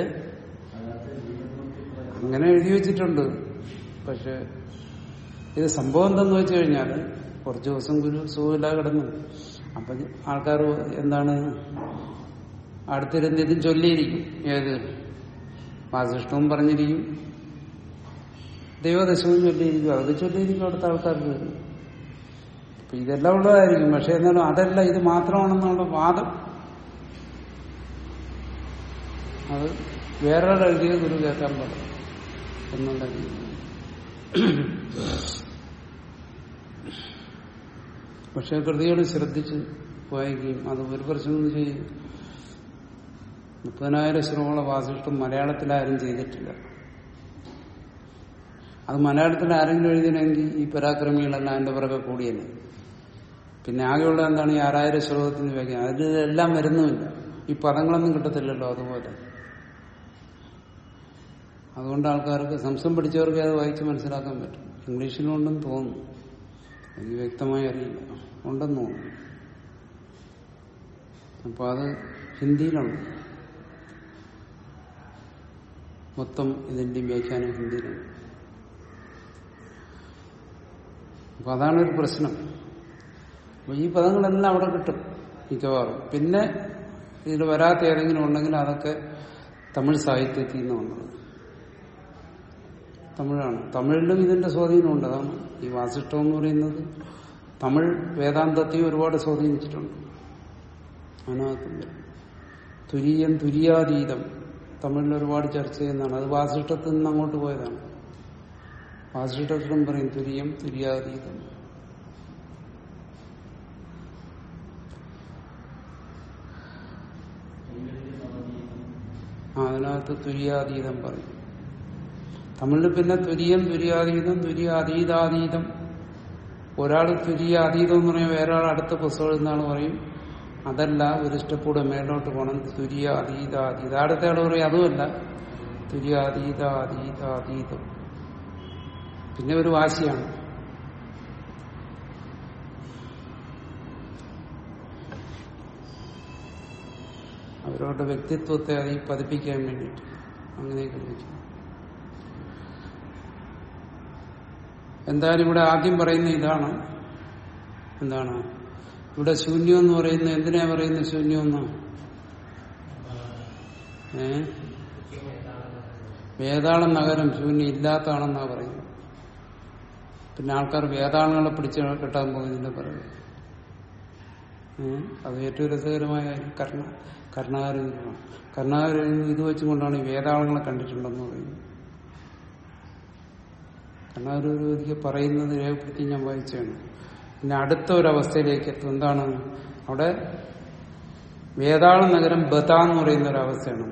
A: അങ്ങനെ എഴുതി വെച്ചിട്ടുണ്ട് പക്ഷെ ഇത് സംഭവം എന്തെന്ന് വെച്ച് കഴിഞ്ഞാൽ കുറച്ചു ദിവസം ഗുരു സുഖമില്ലാതെ കിടന്നു അപ്പൊ ആൾക്കാർ എന്താണ് അടുത്തിരുന്ന് ഇതും ചൊല്ലിയിരിക്കും ഏത് വാസിഷ്ടവും പറഞ്ഞിരിക്കും ദൈവദശവും ചൊല്ലിയിരിക്കും അതൊക്കെ ചൊല്ലിയിരിക്കും അടുത്ത ആൾക്കാർക്ക് വരും അപ്പൊ ഇതെല്ലാം ഉള്ളതായിരിക്കും പക്ഷെ എന്നാലും അതല്ല ഇത് മാത്രമാണെന്നുള്ള വാദം അത് വേറെ എഴുതിയ ഗുരു കേൾക്കാൻ പാടില്ല എന്നുള്ള രീതി പക്ഷെ കൃതികൾ ശ്രദ്ധിച്ച് വായിക്കുകയും അത് ഒരു പ്രശ്നം ചെയ്യും മുപ്പതിനായിരം ശ്ലോകമുള്ള വാസിഷ്ടം മലയാളത്തിൽ ചെയ്തിട്ടില്ല അത് മലയാളത്തിൽ ആരെങ്കിലും എഴുതിനെങ്കിൽ ഈ പരാക്രമികളെല്ലാം അതിന്റെ പുറകെ കൂടിയല്ലേ പിന്നെ ആകെയുള്ള എന്താണ് ഈ ആറായിരം ശ്ലോകത്തിന് വ്യാഖ്യാനം അതിലെല്ലാം വരുന്നുമില്ല ഈ പദങ്ങളൊന്നും കിട്ടത്തില്ലല്ലോ അതുപോലെ അതുകൊണ്ട് ആൾക്കാർക്ക് സംശയം പഠിച്ചവർക്ക് അത് വായിച്ച് മനസ്സിലാക്കാൻ പറ്റും ഇംഗ്ലീഷിലും ഉണ്ടെന്ന് തോന്നുന്നു എനിക്ക് വ്യക്തമായി അറിയില്ല ഉണ്ടെന്ന് തോന്നുന്നു അപ്പൊ അത് ഹിന്ദിയിലാണ് മൊത്തം ഇതിന്റെ വ്യാഖ്യാനം ഹിന്ദിയിലാണ് അപ്പൊ അതാണ് ഒരു പ്രശ്നം അപ്പൊ ഈ പദങ്ങളെല്ലാം അവിടെ കിട്ടും മിക്കവാറും പിന്നെ ഇതിൽ വരാത്ത ഏതെങ്കിലും ഉണ്ടെങ്കിൽ അതൊക്കെ തമിഴ് സാഹിത്യത്തിൽ നിന്ന് വന്നത് തമിഴാണ് തമിഴിലും ഇതിന്റെ സ്വാധീനമുണ്ട് അതാണ് ഈ വാസിഷ്ടം എന്ന് പറയുന്നത് തമിഴ് വേദാന്തത്തെയും ഒരുപാട് സ്വാധീനിച്ചിട്ടുണ്ട് അതിനകത്തുണ്ട് തുരീയം തുര്യാതീതം തമിഴിൽ ഒരുപാട് ചർച്ച ചെയ്യുന്നതാണ് അത് വാസിഷ്ടത്തിൽ നിന്ന് അങ്ങോട്ട് പോയതാണ് വാസിഷ്ടത്തിലും പറയും തുര്യം തുര്യാതീതം ആ അതിനകത്ത് തുര്യാതീതം പറയും തമിഴിൽ പിന്നെ തുര്യം തുര്യാതീതം തുര്യാതീതാതീതം ഒരാൾ തുര്യാതീതം എന്ന് പറയുമ്പോൾ വേറെ ആൾ അടുത്ത പുസ്തകം എന്നാണ് പറയും അതല്ല ഒരു സ്റ്റെപ്പൂടെ മേലോട്ട് പോകണം തുര്യ അതീതാതീത അടുത്ത ആൾ പറയും അതുമല്ല തുര്യാതീതാതീതാതീതം പിന്നെ ഒരു വാശിയാണ് അവരുടെ വ്യക്തിത്വത്തെ അതിൽ പതിപ്പിക്കാൻ വേണ്ടിയിട്ട് അങ്ങനെയൊക്കെ വിളിക്കും എന്തായാലും ഇവിടെ ആദ്യം പറയുന്ന ഇതാണ് എന്താണ് ഇവിടെ ശൂന്യം എന്ന് പറയുന്ന എന്തിനാ പറയുന്ന ശൂന്യം എന്ന് ഏ വേതാളം നഗരം ശൂന്യം ഇല്ലാത്തതാണെന്നാ പറയുന്നത് പിന്നെ ആൾക്കാർ വേതാളങ്ങളെ പിടിച്ച് കെട്ടാൻ പോകുന്നതിന്റെ പറയുന്നത് അത് ഏറ്റവും രസകരമായ കർണ കർണാകരമാണ് കർണാകര ഇത് വെച്ചുകൊണ്ടാണ് ഈ വേതാളങ്ങളെ കണ്ടിട്ടുണ്ടെന്ന് പറയുന്നത് കർണാകരൂർ ഒരിക്കൽ പറയുന്നത് രേഖപ്പെടുത്തി ഞാൻ വായിച്ചാണ് പിന്നെ അടുത്ത ഒരവസ്ഥയിലേക്ക് എത്തും എന്താണ് അവിടെ വേതാള നഗരം ബത എന്ന് പറയുന്ന ഒരവസ്ഥയാണ്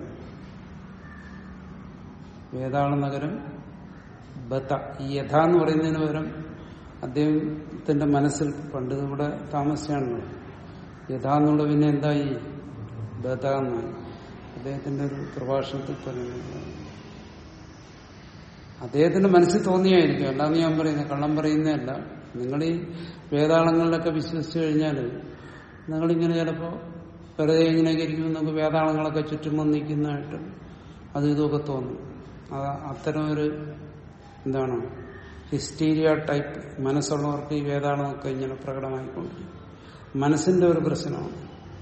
A: വേതാള നഗരം ബത ഈ യഥ എന്ന് പറയുന്നതിന് പകരം അദ്ദേഹത്തിന്റെ മനസ്സിൽ പണ്ട് ഇവിടെ താമസിച്ചാണല്ലോ യഥ എന്നുള്ള പിന്നെ എന്തായി ബത എന്നായി അദ്ദേഹത്തിന്റെ ഒരു പ്രഭാഷണത്തിൽ പറയുന്നത് അദ്ദേഹത്തിന്റെ മനസ്സിൽ തോന്നിയായിരിക്കും അല്ലാന്ന് ഞാൻ പറയുന്നത് കള്ളം പറയുന്നതല്ല നിങ്ങൾ ഈ വേതാളങ്ങളിലൊക്കെ വിശ്വസിച്ചു കഴിഞ്ഞാൽ നിങ്ങളിങ്ങനെ ചിലപ്പോൾ വെറുതെ ഇങ്ങനെയൊക്കെ ഇരിക്കുമ്പോൾ നമുക്ക് വേതാളങ്ങളൊക്കെ ചുറ്റും വന്നിരിക്കുന്നതായിട്ട് അത് ഇതൊക്കെ തോന്നും അത് അത്തരം ഒരു എന്താണ് ഹിസ്റ്റീരിയ ടൈപ്പ് മനസ്സുള്ളവർക്ക് ഈ വേതാളമൊക്കെ ഇങ്ങനെ പ്രകടമായിക്കൊണ്ടിരിക്കും മനസ്സിന്റെ ഒരു പ്രശ്നമാണ്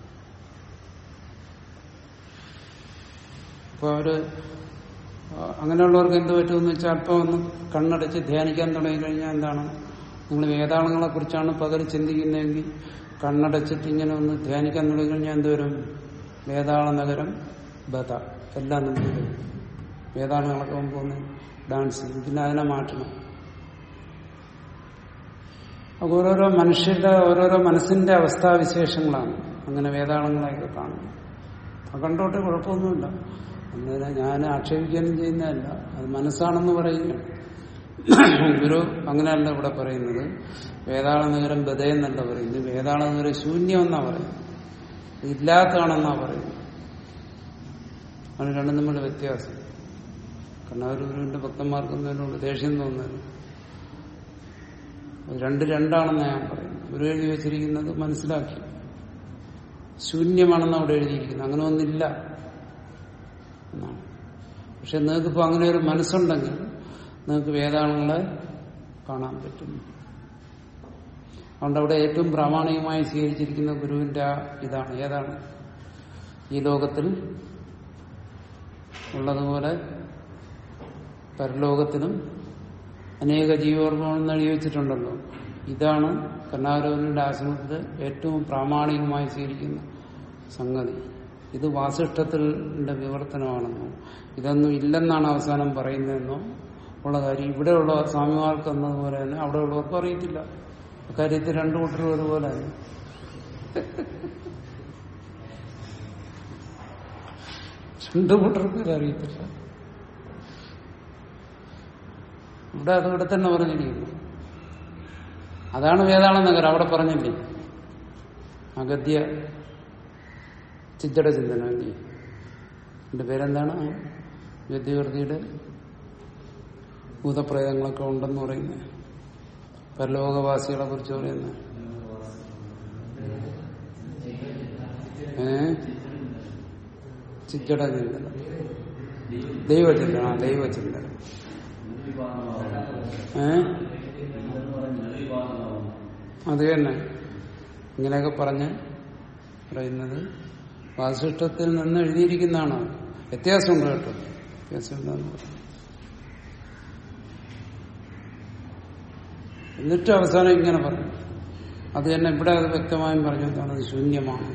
A: അപ്പൊ അവര് അങ്ങനെയുള്ളവർക്ക് എന്ത് പറ്റുമെന്ന് വെച്ചാൽ അല്പം ഒന്ന് കണ്ണടച്ച് ധ്യാനിക്കാൻ തുടങ്ങിക്കഴിഞ്ഞാൽ എന്താണ് നിങ്ങൾ വേതാളങ്ങളെ കുറിച്ചാണ് പകൽ ചിന്തിക്കുന്നതെങ്കിൽ കണ്ണടച്ചിട്ട് ഇങ്ങനെ ഒന്ന് ധ്യാനിക്കാൻ തുടങ്ങിക്കഴിഞ്ഞാൽ എന്തുവരും വേതാള നഗരം ബത എല്ലാം നമുക്ക് വരും വേതാളങ്ങളൊക്കെ മുമ്പ് ഒന്ന് ഡാൻസ് ചെയ്യും പിന്നെ അതിനെ മാറ്റണം അപ്പൊ ഓരോരോ മനുഷ്യരുടെ ഓരോരോ മനസ്സിന്റെ അവസ്ഥാവിശേഷങ്ങളാണ് അങ്ങനെ വേതാളങ്ങളെയൊക്കെ കാണുന്നത് അത് കണ്ടോട്ടെ കുഴപ്പമൊന്നുമില്ല അങ്ങനെ ഞാൻ ആക്ഷേപിക്കാനും ചെയ്യുന്നതല്ല അത് മനസ്സാണെന്ന് പറയുകയാണ് ഗുരു അങ്ങനെയല്ല ഇവിടെ പറയുന്നത് വേതാള നഗരം ബതയെന്നല്ല പറയുന്നത് വേതാള നഗരം ശൂന്യം എന്നാ പറയുന്നത് ഇല്ലാത്തതാണെന്നാ പറയുന്നത് അത് രണ്ടും തമ്മിലുള്ള വ്യത്യാസം കണ്ണാരൂരിന്റെ ഭക്തന്മാർക്കൊന്നും ദേഷ്യം തോന്നുന്നത് രണ്ട് രണ്ടാണെന്ന് ഞാൻ പറയുന്നത് ഗുരു എഴുതി വെച്ചിരിക്കുന്നത് മനസ്സിലാക്കി ശൂന്യമാണെന്ന് അവിടെ എഴുതിയിരിക്കുന്നത് അങ്ങനെ ഒന്നില്ല എന്നാണ് പക്ഷെ നിങ്ങൾക്കിപ്പോ അങ്ങനെ ഒരു മനസ്സുണ്ടെങ്കിൽ നിങ്ങൾക്ക് വേദാളങ്ങളെ കാണാൻ പറ്റും അതുകൊണ്ട് അവിടെ ഏറ്റവും പ്രാമാണികമായി സ്വീകരിച്ചിരിക്കുന്ന ഗുരുവിന്റെ ആ ഇതാണ് ഏതാണ് ഈ ലോകത്തിൽ ഉള്ളതുപോലെ പരലോകത്തിലും അനേക ജീവവർഗങ്ങളെന്ന് എഴുതി വെച്ചിട്ടുണ്ടല്ലോ ഇതാണ് കർണാടകരുടെ ആശ്രമത്തിൽ ഏറ്റവും പ്രാമാണികമായി സ്വീകരിക്കുന്ന സംഗതി ഇത് വാസിഷ്ഠത്തിന്റെ വിവർത്തനമാണെന്നോ ഇതൊന്നും ഇല്ലെന്നാണ് അവസാനം പറയുന്നതെന്നോ ഉള്ള കാര്യം ഇവിടെയുള്ള സ്വാമിമാർക്ക് എന്നതുപോലെ തന്നെ അവിടെയുള്ളവർക്ക് അറിയത്തില്ല അക്കാര്യത്തിൽ രണ്ടു കൂട്ടരും ഒരുപോലെ തന്നെ രണ്ടു കൂട്ടർക്കും ഇത് അറിയത്തില്ല ഇവിടെ അത് ഇവിടെ തന്നെ പറഞ്ഞിരിക്കുന്നു അതാണ് വേതാള നഗരം അവിടെ പറഞ്ഞില്ലേ അഗദ്യ ചിത്തട ചിന്തനല്ലേ എന്റെ പേരെന്താണ് ഗദ്യകൃതിയുടെ ഭൂതപ്രേതങ്ങളൊക്കെ ഉണ്ടെന്ന് പറയുന്നത് പരലോകവാസികളെ കുറിച്ച് പറയുന്നത് ഏ ചിത്തട ചിന്തനം ദൈവചിന്തന ദൈവചിന്തനം ഏ അത് തന്നെ ഇങ്ങനെയൊക്കെ പറഞ്ഞ് പറയുന്നത് വാസിഷ്ടത്തിൽ നിന്ന് എഴുതിയിരിക്കുന്നതാണ് വ്യത്യാസമുണ്ട് കേട്ടോ വ്യത്യാസമുണ്ടെന്ന് പറഞ്ഞു എന്നിട്ട് അവസാനം ഇങ്ങനെ പറഞ്ഞു അത് തന്നെ ഇവിടെ അത് വ്യക്തമായും പറഞ്ഞു എന്താണ് അത് ശൂന്യമാണ്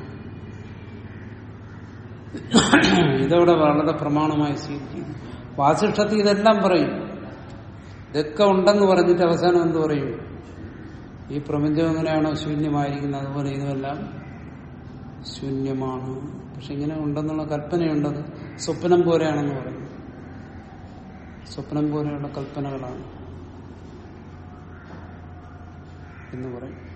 A: ഇതവിടെ വളരെ പ്രമാണമായി സ്വീകരിക്കുന്നു വാസിഷ്ടത്തിൽ ഇതെല്ലാം പറയും ഇതൊക്കെ ഉണ്ടെന്ന് പറഞ്ഞിട്ട് അവസാനം എന്ത് പറയും ഈ പ്രപഞ്ചം എങ്ങനെയാണോ ശൂന്യമായിരിക്കുന്നത് അതുപോലെ ഇതുമെല്ലാം ശൂന്യമാണ് പക്ഷെ ഇങ്ങനെ ഉണ്ടെന്നുള്ള കൽപ്പനയുണ്ടത് സ്വപ്നം പോലെയാണെന്ന് പറയും സ്വപ്നം പോലെയുള്ള കൽപ്പനകളാണ് എന്ന് പറയും